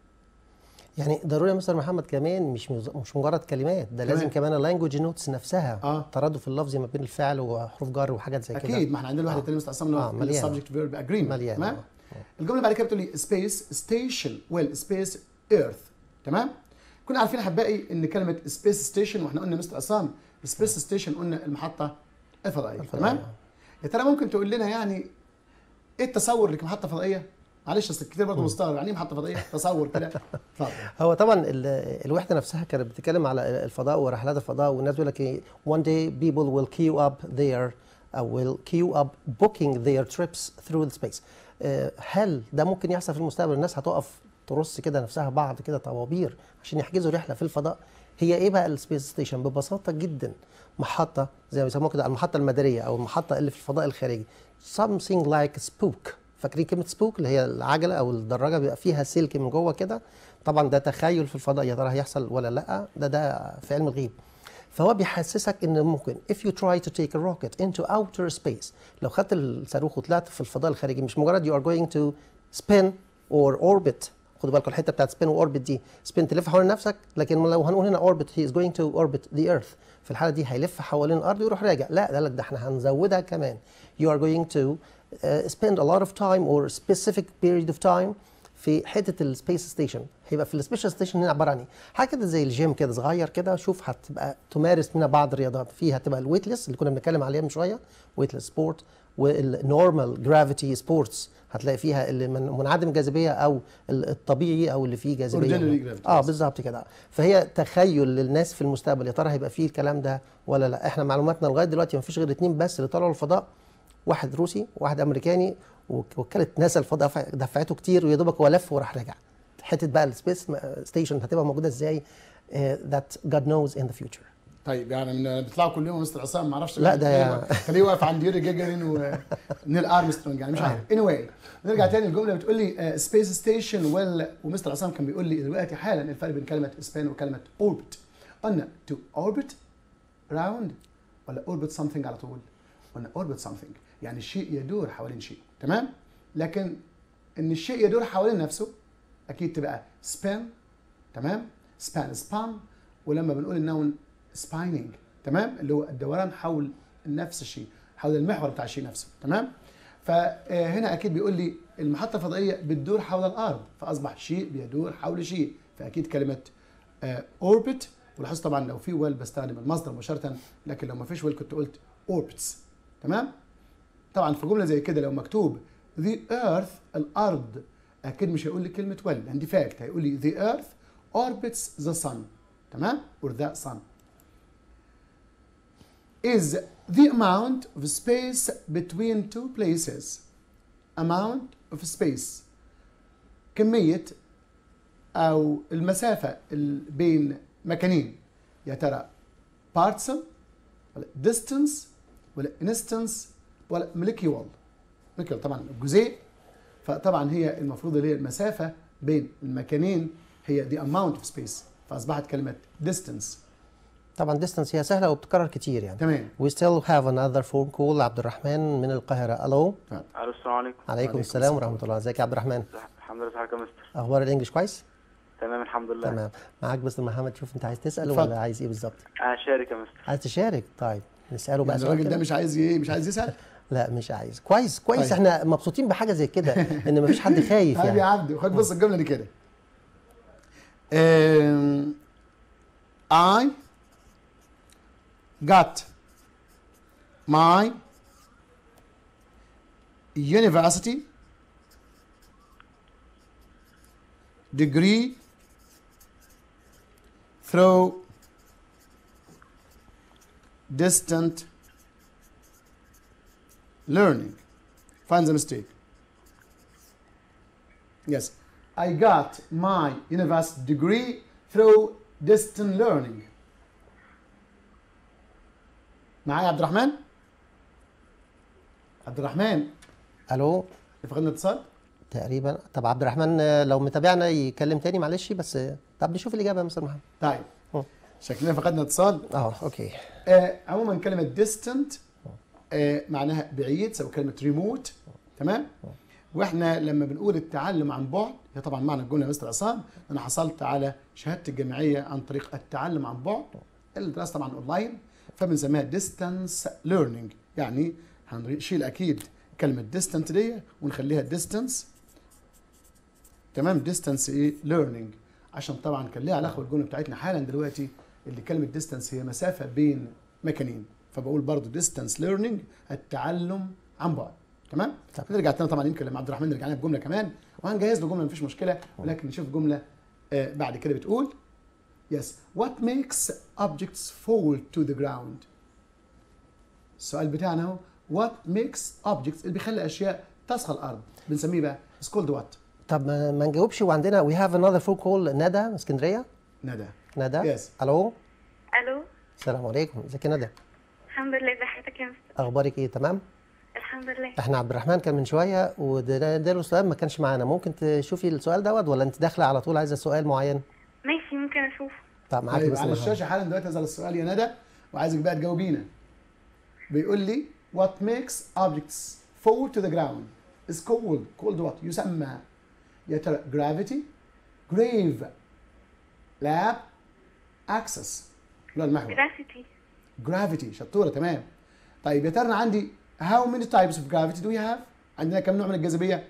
يعني ضروري يا مستر محمد كمان مش مز- مش مجرد كلمات ده كمان. لازم كمان اللانجوج نوتس نفسها آه. ترادف اللفظي ما بين الفعل وحروف جر وحاجات زي كده اكيد ما احنا عندنا واحده آه. ثانيه مستقسمه آه، مليانة. السبجكت فيرب اجريمنت مليانة، تمام آه. الجمله اللي بعد كده بتقول لي سبيس ستيشن ويل سبيس ايرث تمام كنا عارفين احبائي ان كلمه سبيس ستيشن واحنا قلنا مستر عصام سبيس ستيشن قلنا المحطه الفضائيه الفضائية. تمام يا ترى ممكن تقول لنا يعني ايه التصور لك محطه فضائيه معلش اصل كتير برضه مستغرب يعني ايه محطه فضائيه تصور كده اتفضل هو طبعا ال- الوحده نفسها كانت بتتكلم على الفضاء ورحلات الفضاء والناس بيقول لك ايه one day people will queue up their او will queue up booking their trips through the space آه، هل ده ممكن يحصل في المستقبل الناس هتقف ترص كده نفسها بعض كده طوابير عشان يحجزوا رحله في الفضاء هي ايه بقى السبيس ستيشن ببساطه جدا محطه زي ما بيسموها كده المحطه المداريه او المحطه اللي في الفضاء الخارجي something like spook فاكرين كلمه سبوك اللي هي العجله او الدراجه بيبقى فيها سلك من جوه كده طبعا ده تخيل في الفضاء يا ترى هيحصل ولا لا ده ده في علم الغيب فهو بيحسسك ان ممكن if you try to take a rocket into outer space لو خدت الصاروخ وطلعت في الفضاء الخارجي مش مجرد you are going to spin or orbit خدوا بالكم الحته بتاعت spin و orbit دي spin تلف حوالين نفسك لكن لو هنقول هنا orbit he is going to orbit the earth في الحاله دي هيلف حوالين الارض ويروح راجع لا ده لك ده احنا هنزودها كمان you are going to uh, spend a lot of time or specific period of time في حته السبيس ستيشن هيبقى في السبيشال ستيشن هنا عباره عن ايه؟ حاجه كده زي الجيم كده صغير كده شوف هتبقى تمارس منها بعض الرياضات فيها هتبقى الويتلس اللي كنا بنتكلم عليها من شويه ويتلس سبورت والنورمال جرافيتي سبورتس هتلاقي فيها اللي من منعدم الجاذبيه او ال- الطبيعي او اللي فيه جاذبيه Ordinary gravity. اه بالظبط كده فهي تخيل للناس في المستقبل يا ترى هيبقى فيه الكلام ده ولا لا احنا معلوماتنا لغايه دلوقتي ما فيش غير اتنين بس اللي طلعوا الفضاء واحد روسي وواحد امريكاني وك- وكاله ناسا الفضاء دفع- دفعته كتير ويا دوبك هو لف وراح رجع حته بقى السبيس ستيشن هتبقى موجوده ازاي ذات جاد نوز ان ذا فيوتشر طيب يعني من بيطلعوا كل يوم مستر عصام ما اعرفش لا، ده خليه واقف- خليه واقف عند يوري جاجارين ونيل ارمسترونج يعني مش عارف اني anyway, نرجع تاني الجمله بتقول لي سبيس ستيشن ويل ومستر عصام كان بيقول لي دلوقتي حالا الفرق بين كلمه سبين وكلمه اوربت قلنا تو اوربت راوند ولا اوربت something على طول قلنا اوربت something يعني الشيء يدور حوالين شيء تمام لكن ان الشيء يدور حوالين نفسه اكيد تبقى سبين تمام سبان سبان ولما بنقول النون سبايننج تمام اللي هو الدوران حول نفس الشيء حول المحور بتاع الشيء نفسه تمام فهنا اكيد بيقول لي المحطه الفضائيه بتدور حول الارض فاصبح شيء بيدور حول شيء فاكيد كلمه اوربت ولاحظ طبعا لو في ويل بستخدم المصدر مباشره لكن لو ما فيش ويل كنت قلت اوربتس تمام طبعا في جمله زي كده لو مكتوب the earth الارض اكيد مش هيقول لي كلمه well لان دي فاكت هيقول لي the earth orbits the sun تمام or the sun is the amount of space between two places amount of space كمية أو المسافة ال- بين مكانين يا ترى parcel ولا distance ولا instance ولا molecule molecule طبعا جزيء فطبعا هي المفروض اللي هي المسافة بين المكانين هي the amount of space فأصبحت كلمة distance طبعا distance هي سهله وبتكرر كتير يعني تمام We still have another phone call عبد الرحمن من القاهرة ألو الو السلام عليكم عليكم السلام ورحمة الله ازيك يا عبد الرحمن الحمد لله حضرتك يا مستر أخبار الإنجليش كويس؟ تمام الحمد لله تمام معاك مستر محمد شوف أنت عايز تسأل اتفضل. ولا عايز إيه بالظبط؟ اشارك يا مستر عايز تشارك طيب نسأله بقى يعني سؤال الراجل كده؟ ده مش عايز ايه مش عايز يسأل لا مش عايز كويس كويس طيب. احنا مبسوطين بحاجة زي كده إن مفيش حد خايف طيب يا يعني عبد خد بص الجمله دي كده um, I got my university degree through distant learning find the mistake Yes, I got my university degree through distant learning. معايا عبد الرحمن؟ عبد الرحمن ألو فقدنا اتصال؟ تقريبا طب عبد الرحمن آه، لو متابعنا يكلم تاني معلش بس آه، طب نشوف الإجابة يا مستر محمد طيب أوه. شكلنا فقدنا اتصال اه اوكي آه عموما كلمة distant آه معناها بعيد سواء كلمة ريموت تمام؟ واحنا لما بنقول التعلم عن بعد هي طبعا معنى الجمله يا مستر عصام انا حصلت على شهادتي الجامعيه عن طريق التعلم عن بعد الدراسه طبعا اونلاين فبنسميها ديستانس ليرنينج يعني هنشيل اكيد كلمه ديستانت دي ونخليها ديستانس تمام ديستانس ايه ليرنينج عشان طبعا كان ليها علاقه بالجمله بتاعتنا حالا دلوقتي اللي كلمه ديستانس هي مسافه بين مكانين فبقول برضو ديستانس ليرنينج التعلم عن بعد تمام تمام. نرجع تاني طبعا يمكن لما عبد الرحمن نرجع لها بجمله كمان وهنجهز له جمله مفيش مشكله ولكن نشوف جمله آه بعد كده بتقول Yes. What makes objects fall to the ground? السؤال بتاعنا هو What makes objects اللي بيخلي أشياء تسقى الأرض بنسميه بقى It's called what؟ طب ما ما نجاوبش وعندنا we have another phone call ندى من اسكندرية ندى ندى Yes. ألو الو السلام عليكم ازيك يا ندى الحمد لله ازي حضرتك يا مستر اخبارك ايه تمام الحمد لله احنا عبد الرحمن كان من شويه واداله سؤال ما كانش معانا ممكن تشوفي السؤال دوت ولا انت داخله على طول عايزه سؤال معين ماشي ممكن اشوف طب معاكي طيب بس على محمد. الشاشة حالا دلوقتي نزل السؤال يا ندى وعايزك بقى تجاوبينا بيقول لي What makes objects fall to the ground is called called what يسمى يا ترى gravity grave lab access اللي هو المحور جرافيتي gravity شطوره تمام طيب يا ترى أنا عندي how many types of gravity do we have عندنا كم نوع من الجاذبيه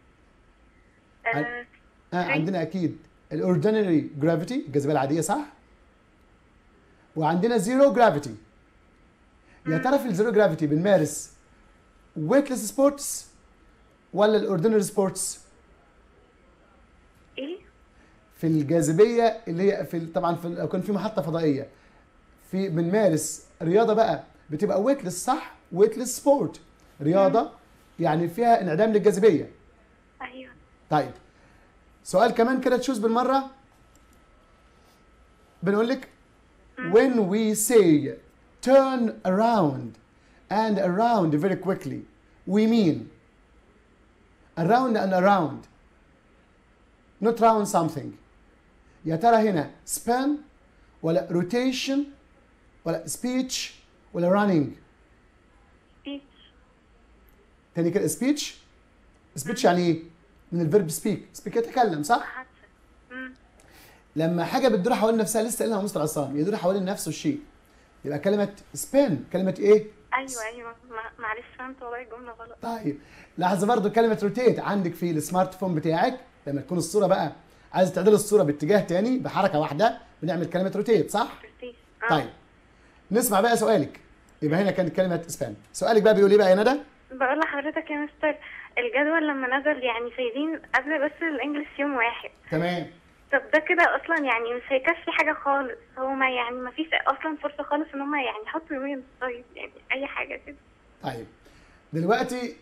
آه آه عندنا اكيد الاوردينري جرافيتي الجاذبيه العاديه صح وعندنا زيرو جرافيتي يا ترى في الزيرو جرافيتي بنمارس ويتلس سبورتس ولا الاوردينري سبورتس ايه في الجاذبيه اللي هي في طبعا في لو كان في محطه فضائيه في بنمارس رياضه بقى بتبقى ويتلس صح ويتلس سبورت رياضه يعني فيها انعدام للجاذبيه ايوه طيب سؤال كمان كده تشوز بالمرة بنقول لك when we say turn around and around very quickly we mean around and around not round something يا ترى هنا spin ولا rotation ولا speech ولا running سبيتش تاني كده speech speech يعني ايه من الفيرب speak speak يتكلم صح حادثة امم لما حاجه بتدور حوالين نفسها لسه قايلها مستر عصام يدور حوالين نفسه الشيء يبقى كلمه سبين كلمه ايه ايوه ايوه مع- معلش فهمت والله الجملة غلط طيب لاحظ برضو كلمه روتيت عندك في السمارت فون بتاعك لما تكون الصوره بقى عايز تعدل الصوره باتجاه تاني بحركه واحده بنعمل كلمه روتيت صح برستيج آه. طيب نسمع بقى سؤالك يبقى هنا كانت كلمه سبان سؤالك بقى بيقول ايه بقى يا ندى بقول لحضرتك يا مستر الجدول لما نزل يعني سايبين قبل بس الانجليش يوم واحد تمام طب ده كده اصلا يعني مش هيكفي حاجه خالص هو ما يعني ما فيش اصلا فرصه خالص ان هم يعني يحطوا يومين طيب يعني اي حاجه كده طيب دلوقتي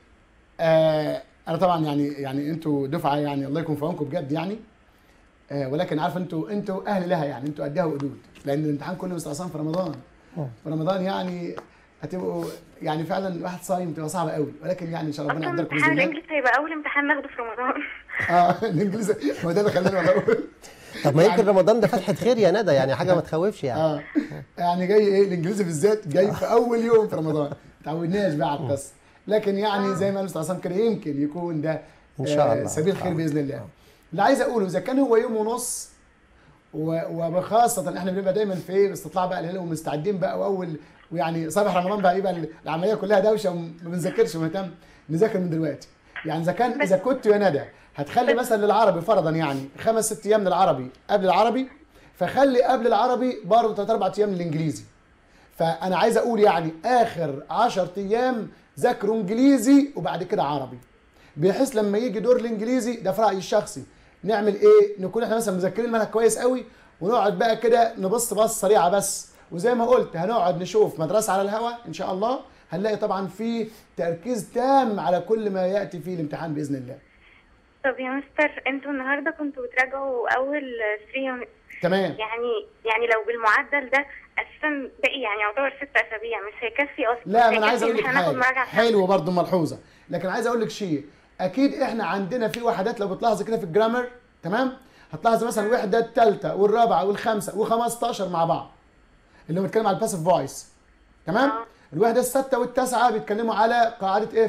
آه انا طبعا يعني يعني انتوا دفعه يعني الله يكون في عونكم بجد يعني آه ولكن عارف انتوا انتوا اهل لها يعني انتوا قدها وقدود لان الامتحان كله مستقصان في رمضان آه. في رمضان يعني هتبقوا يعني فعلا واحد صايم تبقى صعبه قوي ولكن يعني ان شاء الله ربنا اصلا يقدركم باذن امتحان الله الانجليش هيبقى اول امتحان ناخده في رمضان اه الانجليزي هو ده اللي خلاني والله اقول طب ما يمكن يعني- رمضان ده فتحه خير يا ندى يعني حاجه ما تخوفش يعني اه يعني جاي ايه الانجليزي بالذات جاي في اول يوم في رمضان ما تعودناش بقى على القصه لكن يعني زي ما الاستاذ عصام كده يمكن يكون ده إن شاء آه، الله. سبيل خير باذن الله اللي عايز اقوله اذا كان هو يوم ونص و- وبخاصة احنا بنبقى دايما في ايه استطلاع بقى الهلال ومستعدين بقى واول ويعني صباح رمضان بقى يبقى العمليه كلها دوشه وما بنذاكرش ومهتم نذاكر من دلوقتي يعني اذا كان اذا كنت يا ندى هتخلي مثلا للعربي فرضا يعني خمس ست ايام للعربي قبل العربي فخلي قبل العربي برضه ثلاث اربع ايام للانجليزي فانا عايز اقول يعني اخر 10 ايام ذاكروا انجليزي وبعد كده عربي بحيث لما يجي دور الانجليزي ده في رايي الشخصي نعمل ايه نكون احنا مثلا مذاكرين المنهج كويس قوي ونقعد بقى كده نبص بص سريعه بس وزي ما قلت هنقعد نشوف مدرسه على الهواء ان شاء الله هنلاقي طبعا في تركيز تام على كل ما ياتي فيه الامتحان باذن الله طب يا مستر انتوا النهارده كنتوا بتراجعوا اول 3 يونت تمام يعني يعني لو بالمعدل ده اساسا باقي يعني يعتبر ست اسابيع مش هيكفي اصلا لا مش ما انا عايز هيكفي اقول إن لك احنا ناخد حاجه مراجعه حلوه برضه ملحوظه لكن عايز اقول لك شيء اكيد احنا عندنا في وحدات لو بتلاحظ كده في الجرامر تمام هتلاحظ مثلا الوحده الثالثه والرابعه والخامسه و15 مع بعض اللي هو بيتكلم على الباسيف فويس تمام آه. الوحده السادسه والتاسعه بيتكلموا على قاعده اف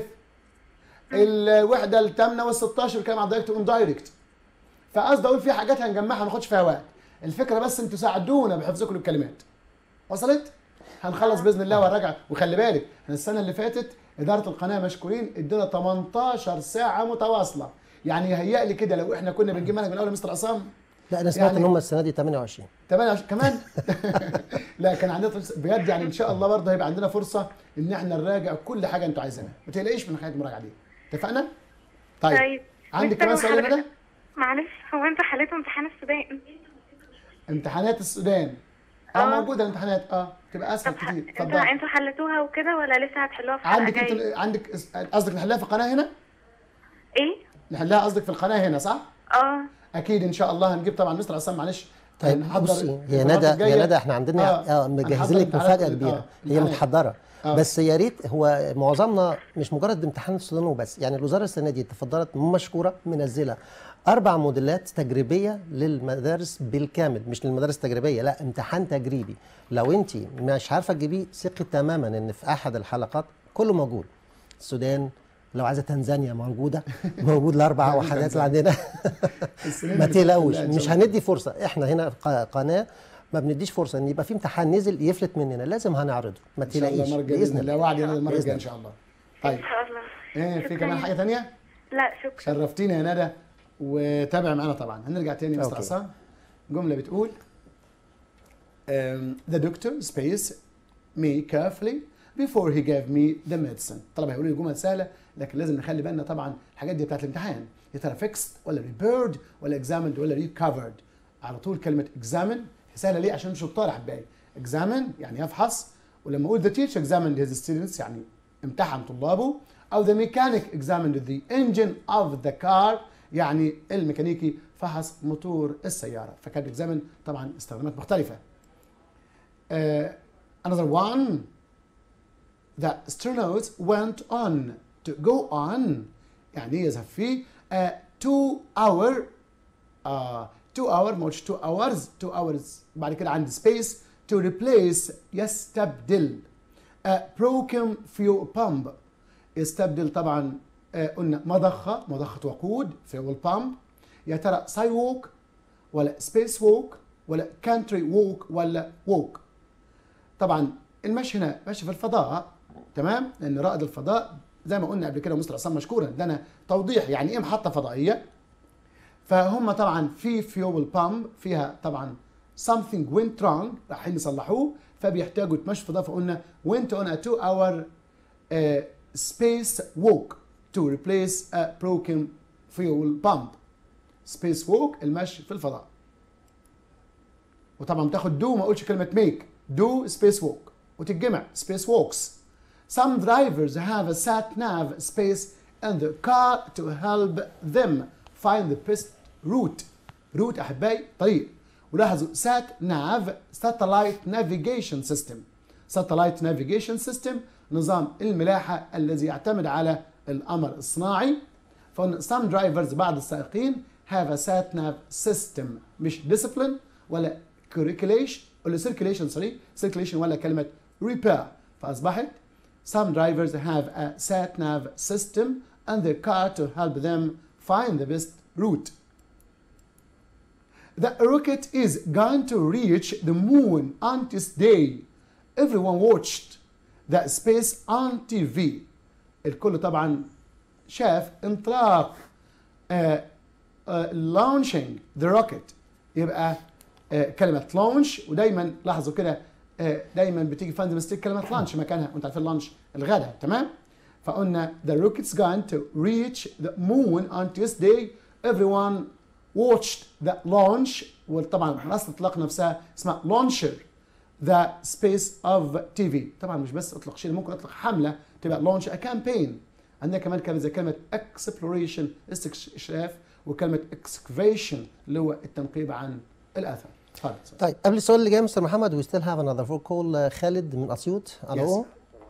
الوحده الثامنه وال16 بيتكلموا على دايركت اون دايركت فقصدي اقول في حاجات هنجمعها ما ناخدش فيها وقت الفكره بس انتوا ساعدونا بحفظكم للكلمات وصلت هنخلص باذن الله وهنراجع وخلي بالك احنا السنه اللي فاتت اداره القناه مشكورين ادونا 18 ساعه متواصله يعني يهيأ لي كده لو احنا كنا بنجيب منهج من اول يا مستر عصام لا انا سمعت يعني- ان هم السنه دي 28 28 كمان لا كان عندنا فرصة- بجد يعني ان شاء الله برضه هيبقى عندنا فرصه ان احنا نراجع كل حاجه انتوا عايزينها ما تقلقيش من حكايه المراجعه دي اتفقنا طيب, طيب عندك مستر كمان سؤال يا وحضرتك- ندى معلش هو انتوا حليتوا امتحان السودان امتحانات السودان اه آه. موجوده الامتحانات اه تبقى اسهل طب كتير انتوا اتفضل انتوا حليتوها وكده ولا لسه هتحلوها في حلقه عندك جايه؟ انت عندك قصدك نحلها في القناه هنا ايه؟ نحلها قصدك في القناه هنا صح اه اكيد ان شاء الله هنجيب طبعا مستر عصام معلش طيب هنحضر بصي هي الفترات ندى الجاية. يا ندى احنا عندنا آه، اه مجهزين هنحضر لك امتحانات مفاجاه ال- كبيره آه، هي امتحانات. متحضره آه. بس يا ريت هو معظمنا مش مجرد امتحان السودان وبس يعني الوزاره السنه دي تفضلت مشكوره منزله اربع موديلات تجريبيه للمدارس بالكامل مش للمدارس التجريبيه لا امتحان تجريبي لو انت مش عارفه تجيبيه ثقي تماما ان في احد الحلقات كله موجود السودان لو عايزه تنزانيا موجوده موجود الاربع وحدات اللي عندنا السنين ما اللي فاتت تقلقوش كلها إن شاء مش الله. هندي فرصه احنا هنا ق- قناه ما بنديش فرصه ان يبقى في امتحان نزل يفلت مننا لازم هنعرضه ما ان شاء الله تقلقيش المره الجايه باذن الله وعد المره بإذن الجايه ان شاء الله طيب ان شاء الله ايه في شكراً. كمان حاجه ثانيه لا شكرا شرفتينا يا ندى وتابع معنا طبعا هنرجع تاني يا مستر أوكي. عصام جمله بتقول um, the doctor space me carefully before he gave me the medicine طلبه هيقولوا لي جمل سهله لكن لازم نخلي بالنا طبعا الحاجات دي بتاعت الامتحان يا ترى fixed ولا repaired ولا examined ولا recovered على طول كلمه examine سهله ليه عشان شطار احبائي examine يعني يفحص ولما اقول the teacher examined his students يعني امتحن طلابه او the mechanic examined the engine of the car يعني الميكانيكي فحص موتور السياره فكان examine طبعا استخدامات مختلفه uh, another one the astronauts went on to go on يعني يذهب في a two hour uh, two hour مش two hours two hours بعد كده عندي space to replace يستبدل a broken fuel pump يستبدل طبعا آه، قلنا مضخة مضخة وقود fuel pump يا ترى ساي ووك ولا سبيس ووك ولا كانتري ووك ولا ووك طبعا المشي هنا مشي في الفضاء تمام لان رائد الفضاء زي ما قلنا قبل كده مستر عصام مشكورا ادانا توضيح يعني ايه محطه فضائيه فهم طبعا في فيول بامب فيها طبعا something went wrong رايحين يصلحوه فبيحتاجوا يتمشوا فضاء فقلنا went on a two hour uh, space walk to replace a broken fuel pump space walk المشي في الفضاء وطبعا بتاخد do ما اقولش كلمه make do space walk وتتجمع space walks some drivers have a sat nav space in the car to help them find the best route route احبائي طريق ولاحظوا sat nav satellite navigation system satellite navigation system نظام الملاحة الذي يعتمد على القمر الصناعي فقلنا some drivers بعض السائقين have a sat nav system مش discipline ولا curriculation ولا circulation sorry circulation ولا كلمة repair فأصبحت some drivers have a sat nav system and their car to help them find the best route The rocket is going to reach the moon on this day. Everyone watched the space on TV. الكل طبعا شاف انطلاق uh, uh, launching the rocket يبقى uh, كلمة launch ودايما لاحظوا كده uh, دايما بتيجي فاند مستيك كلمة launch مكانها وانت عارفين launch الغداء تمام فقلنا the rocket's going to reach the moon on Tuesday everyone watched the launch وطبعا منصة الاطلاق نفسها اسمها launcher the space of TV طبعا مش بس اطلق شيء ممكن اطلق حملة تبقى launch a campaign عندنا كمان كلمة زي كلمة exploration استكشاف وكلمة excavation اللي هو التنقيب عن الآثار اتفضل طيب قبل السؤال اللي جاي مستر محمد we still have another phone call خالد من اسيوط الو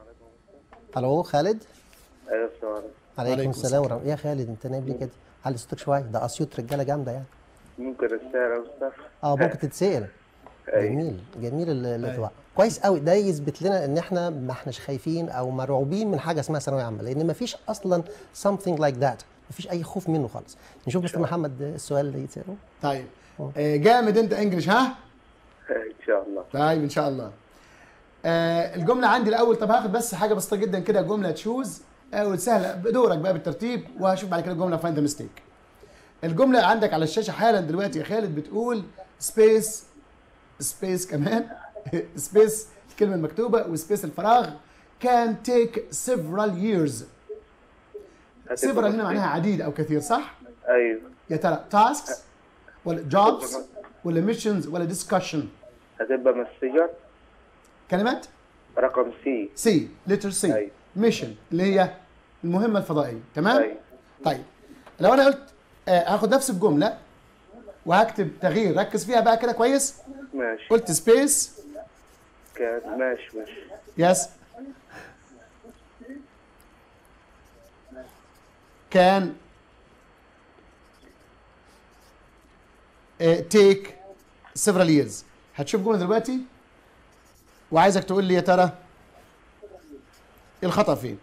الو خالد ايوه السلام عليكم عليكم عليكم السلام ورحمه الله يا خالد انت نايم ليه كده علي صوتك شويه ده اسيوط رجاله جامده يعني ممكن السعر يا استاذ اه ممكن تتسال أيوة. جميل جميل ال- الاطلاق كويس قوي ده يثبت لنا ان احنا ما احناش خايفين او مرعوبين من حاجه اسمها ثانويه عامه لان ما فيش اصلا something like that ما فيش اي خوف منه خالص نشوف مستر محمد السؤال اللي يتساله طيب آه، جامد انت انجلش ها ان شاء الله طيب ان شاء الله آه الجمله عندي الاول طب هاخد بس حاجه بسيطه جدا كده جمله تشوز او سهله بدورك بقى بالترتيب وهشوف بعد كده الجمله فايند ميستيك الجمله عندك على الشاشه حالا دلوقتي يا خالد بتقول سبيس سبيس كمان سبيس الكلمه المكتوبه وسبيس الفراغ can take several years several هنا معناها عديد او كثير صح ايوه يا ترى tasks ولا jobs ولا missions ولا discussion هتبقى مسجر كلمات رقم سي سي لتر سي أيوة. ميشن اللي هي المهمه الفضائيه تمام أيوة. طيب لو انا قلت آه هاخد نفس الجمله وهكتب تغيير ركز فيها بقى كده كويس ماشي قلت سبيس كان ماشي ماشي يس كان تيك several years هتشوف جمله دلوقتي وعايزك تقول لي يا ترى الخطا فين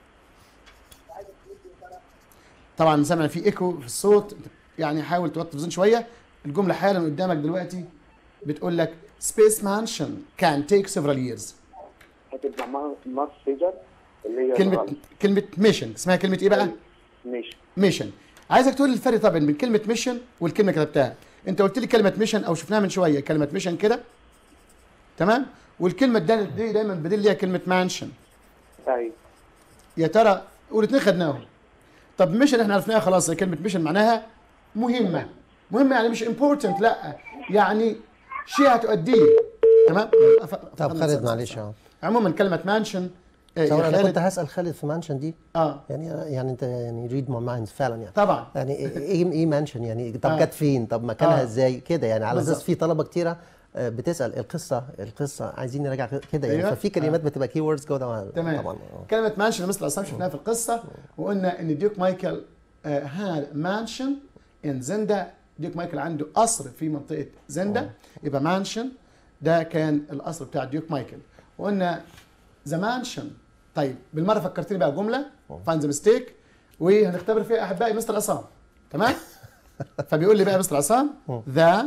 طبعا سامع في ايكو في الصوت يعني حاول توطي الزون شويه الجمله حالا قدامك دلوقتي بتقول لك space mansion can take several years هتبقى مسجر اللي هي كلمه الغلط. كلمه ميشن اسمها كلمه ايه بقى ماشي ميشن عايزك تقول لي الفرق طبعا بين كلمه ميشن والكلمه اللي كتبتها انت قلت لي كلمه ميشن او شفناها من شويه كلمه ميشن كده تمام والكلمه الدال- دي دايما بدل ليها كلمه مانشن ايوه يا ترى والاثنين خدناهم طب ميشن احنا عرفناها خلاص كلمه ميشن معناها مهمه مهمه يعني مش امبورتنت لا يعني شيء هتؤديه تمام طب خالد معلش اه عموما كلمه مانشن تصور انا كنت هسال خالد في مانشن دي اه يعني يعني انت يعني ريد ماي مايند فعلا يعني طبعا يعني ايه ايه إيه مانشن يعني طب آه. جت فين طب مكانها آه. ازاي كده يعني على اساس بالظبط. في طلبه كتيره آه، بتسال القصه القصه عايزين نراجع كده يعني أيوة. ففي كلمات بتبقى كي ووردز جوه تمام طبعا آه. كلمة مانشن مثل الأصنام شفناها في القصة وقلنا إن ديوك مايكل هاد مانشن إن زندا ديوك مايكل عنده قصر في منطقة زندا يبقى مانشن ده كان القصر بتاع ديوك مايكل وقلنا ذا مانشن طيب بالمرة فكرتني بقى جملة فاين ذا ميستيك وهنختبر فيها أحبائي مستر عصام تمام فبيقول لي بقى مستر عصام ذا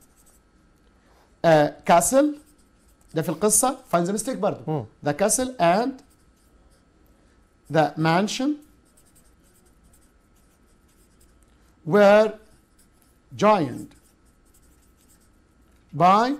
كاسل ده في القصة فاين ذا ميستيك برضه ذا كاسل اند the mansion were joined by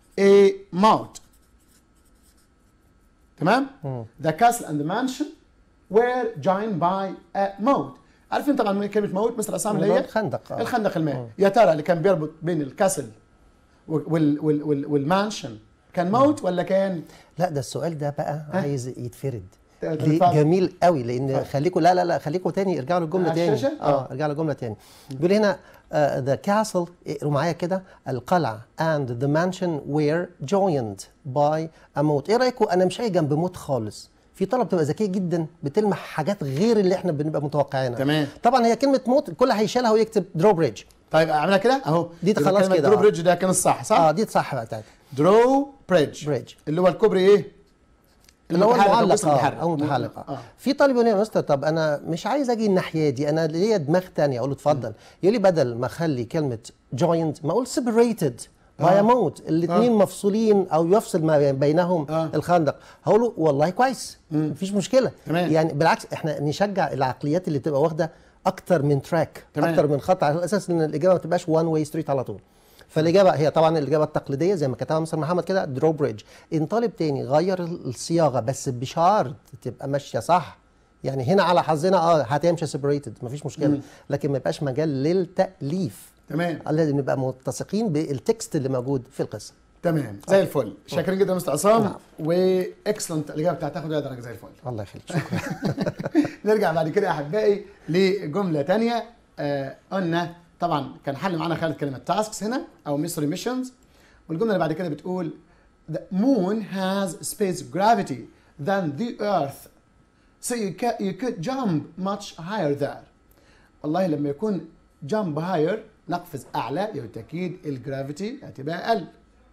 a mount تمام the castle and the mansion were joined by a moat عارفين طبعا كلمه موت مثل عصام اللي هي الخندق آه. الخندق المائي يا ترى اللي كان بيربط بين الكاسل وال وال وال والمانشن كان موت ولا كان لا ده السؤال ده بقى عايز يتفرد ت- ليه؟ تتفضل. جميل قوي لان خليكم لا لا لا خليكم تاني ارجعوا للجمله على تاني الشاشة؟ اه آه. ارجعوا للجمله تاني بيقول هنا ذا كاسل اقروا معايا كده القلعه and the mansion were joined by a moat ايه رايكم انا مش اي جنب موت خالص في طلبه بتبقى ذكيه جدا بتلمح حاجات غير اللي احنا بنبقى متوقعينها تمام. طبعا هي كلمه موت الكل هيشيلها ويكتب درو بريدج طيب اعملها كده اهو دي يبقى خلاص كلمة كده، درو آه. بريدج ده كان الصح صح؟ اه دي صح بقى بتاعتك درو بريدج بريدج. اللي هو الكوبري ايه؟ اللي هو المتحرك أو المعلق اسم اه المتحرك. او متحرك اه آه. في طالب يقول لي يا مستر طب انا مش عايز اجي الناحيه دي انا ليا دماغ تانية اقول له اتفضل يقول لي بدل ما اخلي كلمه joined ما اقول separated باي آه. موت الاثنين آه. مفصولين او يفصل ما بينهم آه. الخندق هقول له والله كويس مفيش مشكله تمام. يعني بالعكس احنا نشجع العقليات اللي بتبقى واخده اكتر من تراك تمام. اكتر من خط على اساس ان الاجابه ما تبقاش وان واي ستريت على طول فالاجابه هي طبعا الاجابه التقليديه زي ما كتبها مستر محمد كده درو بريدج ان طالب تاني غير الصياغه بس بشرط تبقى ماشيه صح يعني هنا على حظنا اه هتمشي سيبريتد مفيش مشكله لكن ما يبقاش مجال للتاليف تمام لازم نبقى متسقين بالتكست اللي موجود في القصه تمام زي الفل شاكرين جدا يا مستر عصام واكسلنت الاجابه بتاعتك تاخد درجه زي الفل الله يخليك شكرا نرجع بعد كده يا احبائي لجمله تانية آه قلنا طبعا كان حل معانا خالد كلمه تاسكس هنا او ميسوري ميشنز والجمله اللي بعد كده بتقول the moon has space gravity than the earth so you, ca- you could jump much higher there والله لما يكون jump higher نقفز اعلى بالتاكيد الجرافيتي هتبقى اقل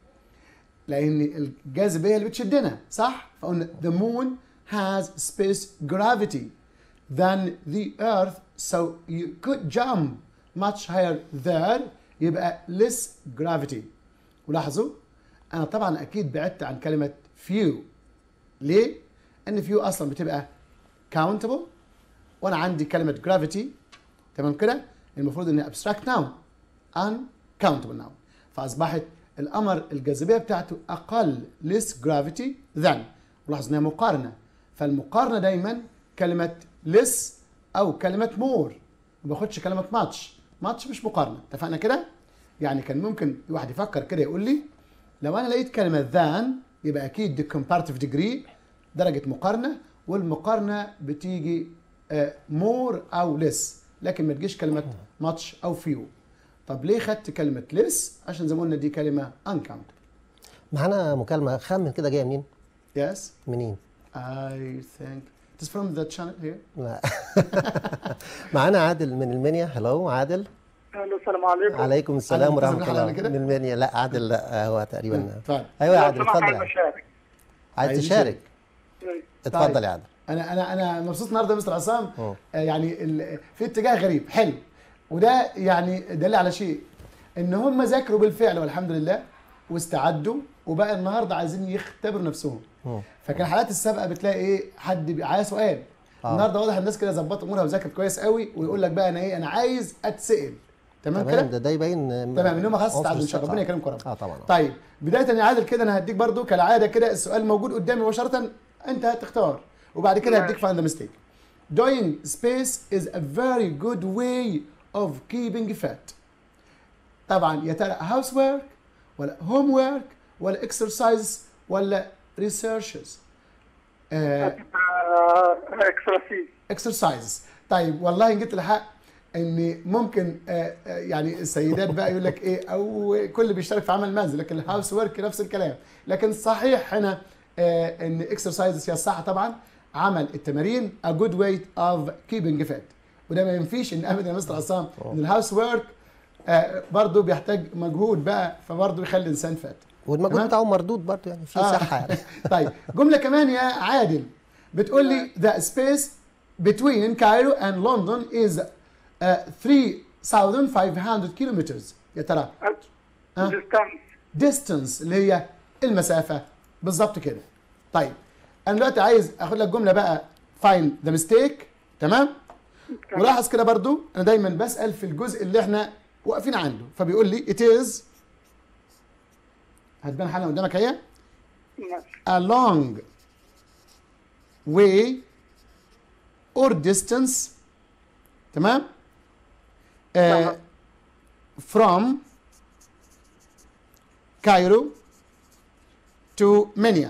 لان الجاذبيه هي اللي بتشدنا صح فقلنا the moon has space gravity than the earth so you could jump much higher there يبقى less gravity ولاحظوا انا طبعا اكيد بعدت عن كلمه few ليه ان few اصلا بتبقى countable وانا عندي كلمه gravity تمام كده المفروض انها abstract noun uncountable noun فاصبحت القمر الجاذبيه بتاعته اقل less gravity than ولاحظ انها مقارنه فالمقارنه دايما كلمه less او كلمه more ما باخدش كلمه much much مش مقارنه اتفقنا كده يعني كان ممكن واحد يفكر كده يقول لي لو انا لقيت كلمه than يبقى اكيد دي comparative degree درجه مقارنه والمقارنه بتيجي آه، more او less لكن ما تجيش كلمه much او few طب ليه خدت كلمه less عشان زي ما قلنا دي كلمه uncountable معانا مكالمه خمن كده جايه منين yes منين I think it is from the channel here لا معانا عادل من المنيا هلو عادل الو السلام عليكم عليكم السلام عادل، ورحمه بتتصل الله بحلقة كده؟ من المنيا لا عادل لا هو تقريبا اتفضل ايوه يا لو عادل سمحت اتفضل عايز يا عادل. اشارك عايز عايز تشارك طيب. اتفضل يا عادل انا انا انا مبسوط النهارده يا مستر عصام أوه. آه، يعني ال- في اتجاه غريب حلو وده يعني دليل على شيء ان هم ذاكروا بالفعل والحمد لله واستعدوا وبقى النهارده عايزين يختبروا نفسهم أوه. فكان حالات السابقه بتلاقي ايه حد بي- عايز سؤال آه. النهارده واضح الناس كده ظبطت امورها وذاكرت كويس قوي ويقول لك بقى انا ايه انا عايز اتسال تمام كده تمام ده ده يبين تمام ان هم خلاص عنصر استعدوا ان شاء الله الثقة. ربنا يكرمكم يا رب اه طبعا طيب بدايه يا عادل كده انا هديك برضو كالعاده كده السؤال موجود قدامي مباشره انت هتختار وبعد كده هديك فايند ذا ميستيك doing space is a very good way of keeping fit طبعا يا ترى housework ولا homework ولا exercises ولا researches آه اكسترا سي exercises طيب والله ان جيت الحق ان ممكن آه، آه، يعني السيدات بقى يقول لك ايه او كل اللي بيشترك في عمل المنزل لكن الهاوس ورك نفس الكلام لكن صحيح هنا آه، ان اكسرسايزز هي الصح طبعا عمل التمارين a good way of keeping fit وده ما ينفيش ان ابدا يا مستر عصام ان الهاوس ورك برضه بيحتاج مجهود بقى فبرضه يخلي الانسان فات والمجهود تمام؟ بتاعه مردود برضه يعني في آه. صحه يعني طيب جمله كمان يا عادل بتقول لي the space between Cairo and London is uh, 3500 kilometers يا ترى آه. ديستانس distance اللي هي المسافه بالظبط كده طيب انا دلوقتي عايز اخد لك جمله بقى find the mistake تمام ولاحظ كده برضو انا دايما بسال في الجزء اللي احنا واقفين عنده فبيقول لي it is هتبان حالا قدامك اهي a long way or distance تمام آه تمام. from Cairo to Menia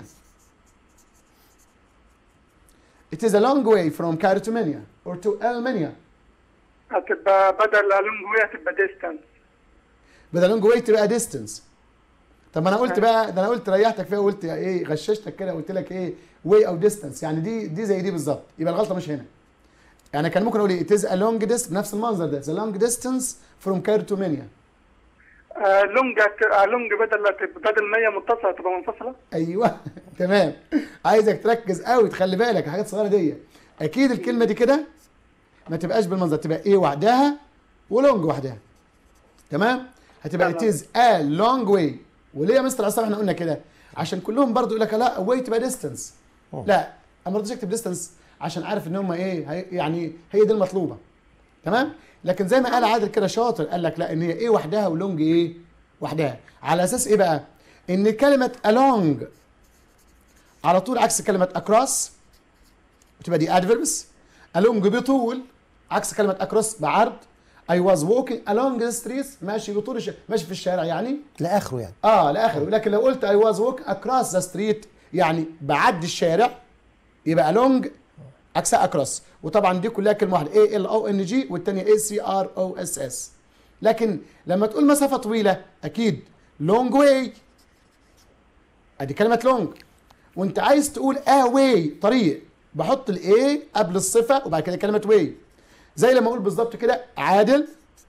it is a long way from Cairo to Menia or to Almenia هتبقى بدل لونج هتبقى ديستانس بدل لونج واي تبقى ديستنس طب ما انا قلت بقى ده انا قلت ريحتك فيها وقلت ايه غششتك كده قلت لك ايه واي او ديستنس يعني دي دي زي دي بالظبط يبقى الغلطه مش هنا يعني كان ممكن اقول ايه it is a long distance بنفس المنظر ده it's a long distance from Cairo to Menia لونج هت- لونج بدل هتبقى بدل ما هي متصله هتبقى منفصله ايوه تمام عايزك تركز قوي تخلي بالك الحاجات الصغيره دي اكيد الكلمه دي كده ما تبقاش بالمنظر تبقى ايه وحدها ولونج وحدها تمام هتبقى it تمام. is a long way وليه يا مستر عصام احنا قلنا كده عشان كلهم برضو يقول لك لا واي تبقى ديستنس لا انا ما رضيتش اكتب ديستنس عشان عارف ان هم ايه هي يعني هي دي المطلوبه تمام لكن زي ما قال عادل كده شاطر قال لك لا ان هي ايه وحدها ولونج ايه وحدها على اساس ايه بقى ان كلمه along على طول عكس كلمه across وتبقى دي adverbs along بطول عكس كلمه across بعرض I was walking along the streets ماشي بطول الش... ماشي في الشارع يعني لاخره يعني اه لاخره لكن لو قلت I was walking across the street يعني بعدي الشارع يبقى along عكسها across وطبعا دي كلها كلمه واحده A L O N G والثانيه A C R O S S لكن لما تقول مسافه طويله اكيد long way ادي كلمه long وانت عايز تقول a way طريق بحط ال A قبل الصفه وبعد كده كلمه way زي لما اقول بالظبط كده عادل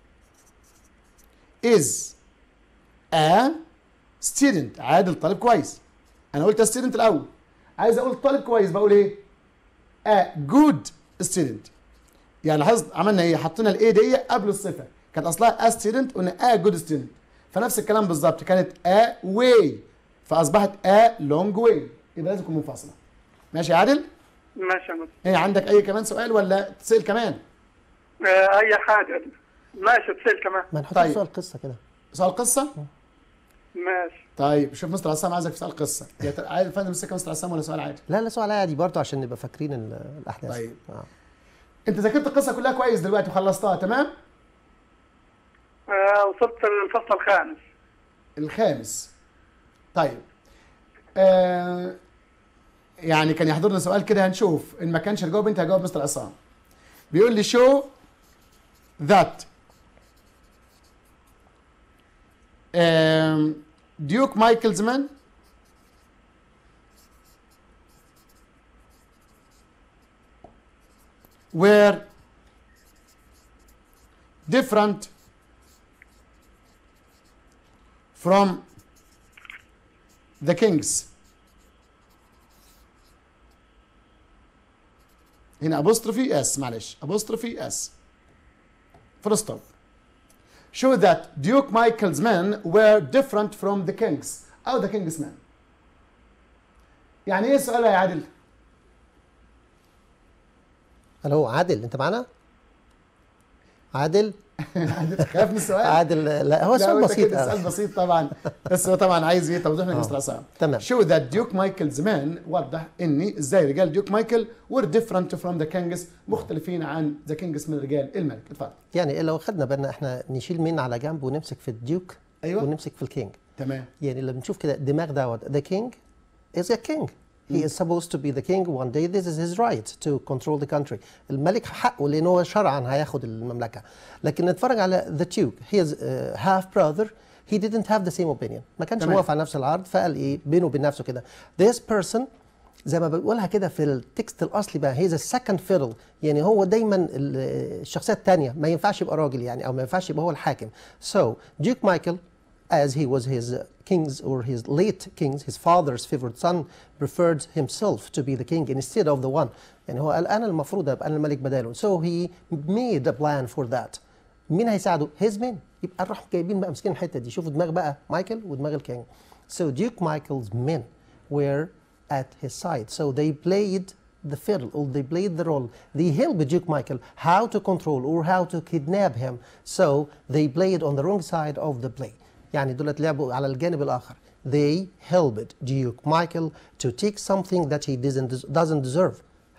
is a student عادل طالب كويس انا قلت student الاول عايز اقول طالب كويس بقول ايه a good student يعني لاحظت عملنا ايه حطينا الاي دي قبل الصفه كانت اصلها a student قلنا a good student فنفس الكلام بالظبط كانت a way فاصبحت a long way يبقى لازم تكون منفصله ماشي يا عادل ماشي يا مستر ايه عندك اي كمان سؤال ولا تسال كمان آه، اي حاجه ماشي تسال كمان ما نحط طيب. سؤال قصه كده سؤال قصه ماشي طيب شوف مستر عصام عايزك في سؤال قصه يا ترى عايز فندم مسكها مستر عصام ولا سؤال عادي لا لا سؤال عادي برضه عشان نبقى فاكرين ال- الاحداث طيب. آه. انت ذاكرت القصه كلها كويس دلوقتي وخلصتها تمام آه، وصلت الفصل الخامس الخامس طيب آه يعني كان يحضرنا سؤال كده هنشوف ان ما كانش الجواب انت هجاوب مستر عصام بيقول لي شو ذات ديوك مايكلز مان were different from the kings هنا apostrophe s معلش apostrophe s full stop show that Duke Michael's men were different from the kings أو the king's men يعني ايه السؤال يا عادل؟ الو عادل انت معانا عادل عادل خاف من السؤال؟ عادل لا هو لا، سؤال وأنت بسيط كده سؤال آه. بسيط طبعا بس هو طبعا عايز ايه توضيح من مستر عصام تمام. شو ذات ديوك مايكلز مان وضح اني ازاي رجال ديوك مايكل were different from the kings مختلفين عن ذا كينجز من رجال الملك اتفضل يعني لو خدنا بالنا احنا نشيل مين على جنب ونمسك في الديوك أيوة. ونمسك في الكينج تمام يعني لما نشوف كده دماغ دوت the king is a king he is supposed to be the king one day this is his right to control the country الملك حقه لان هو شرعا هياخد المملكه لكن نتفرج على the duke his uh, half brother he didn't have the same opinion ما كانش تمام. موافق على نفس العرض فقال ايه بينه وبين نفسه كده this person زي ما بنقولها كده في التكست الاصلي بقى هي second fiddle يعني هو دايما ال- الشخصيه الثانيه ما ينفعش يبقى راجل يعني او ما ينفعش يبقى هو الحاكم so Duke Michael as he was his uh, king's or his late king's his father's favorite son preferred himself to be the king instead of the one يعني هو قال انا المفروض ابقى انا الملك بداله so he made a plan for that مين هيساعده his men يبقى راحوا جايبين بقى مسكين الحته دي شوفوا دماغ بقى مايكل ودماغ الكينج so Duke Michael's men were at his side so they played the fiddle or they played the role they helped Duke Michael how to control or how to kidnap him so they played on the wrong side of the play يعني دولت لعبوا على الجانب الآخر they helped Duke Michael to take something that he doesn't, doesn't deserve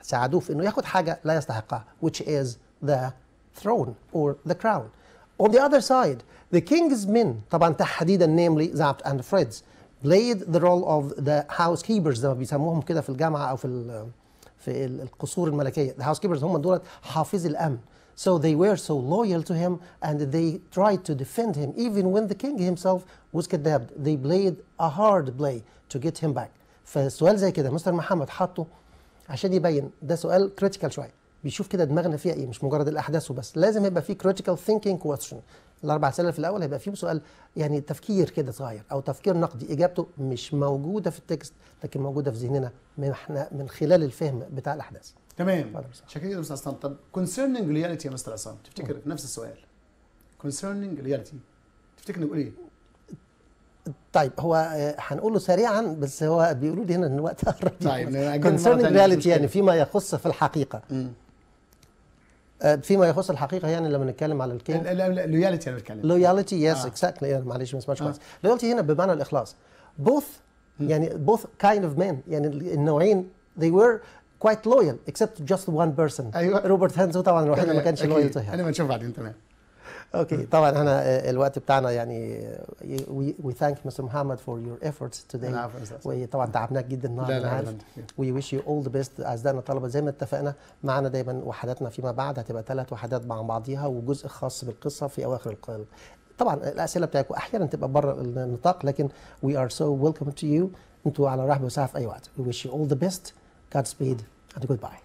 ساعدوه في انه ياخد حاجه لا يستحقها which is the throne or the crown on the other side the king's men طبعا تحديدا namely Zapt and Fritz played the role of the housekeepers زي ما بيسموهم كده في الجامعه او في ال- في ال- القصور الملكيه the housekeepers هم دولت حافظي الامن so they were so loyal to him and they tried to defend him even when the king himself was kidnapped they played a hard play to get him back فالسؤال زي كده مستر محمد حطه عشان يبين ده سؤال كريتيكال شويه بيشوف كده دماغنا فيها ايه مش مجرد الاحداث وبس لازم يبقى فيه كريتيكال ثينكينج كويستشن الاربع اسئله في الاول هيبقى فيه سؤال يعني تفكير كده صغير او تفكير نقدي اجابته مش موجوده في التكست لكن موجوده في ذهننا من احنا من خلال الفهم بتاع الاحداث تمام اتفضل يا أستاذ. شكرا جدا استاذ عصام طب concerning reality يا مستر عصام تفتكر نفس السؤال concerning reality تفتكر نقول ايه؟ طيب هو آه، هنقوله سريعا بس هو بيقولوا لي هنا ان الوقت قرب طيب، نأجل مرة concerning تانية، مش reality مشكلة. يعني فيما يخص في الحقيقه آه، فيما يخص الحقيقه يعني لما نتكلم على الكينج اللويالتي انا بتكلم loyalty yes آه. exactly yeah, معلش ما سمعتش آه. كويس loyalty هنا بمعنى الاخلاص both يعني both kind of men يعني النوعين they were quite loyal except just one person أيوة. روبرت هانزو طبعا الوحيد اللي ما كانش أكيد. loyal to him انا بنشوف بعدين تمام اوكي طبعا احنا آه، الوقت بتاعنا يعني آه، we, we thank Mr. Muhammad for your efforts today العفو يا أستاذ. وطبعا تعبناك جدا النهارده لا انا لا عارف أبداً. we wish you all the best اعزائنا الطلبه زي ما اتفقنا معانا دايما وحداتنا فيما بعد هتبقى ثلاث وحدات مع بعضيها وجزء خاص بالقصه في اواخر القلب طبعا الاسئله بتاعتكم احيانا تبقى بره النطاق لكن we are so welcome to you انتوا على رحب وسعه في اي وقت we wish you all the best Godspeed and goodbye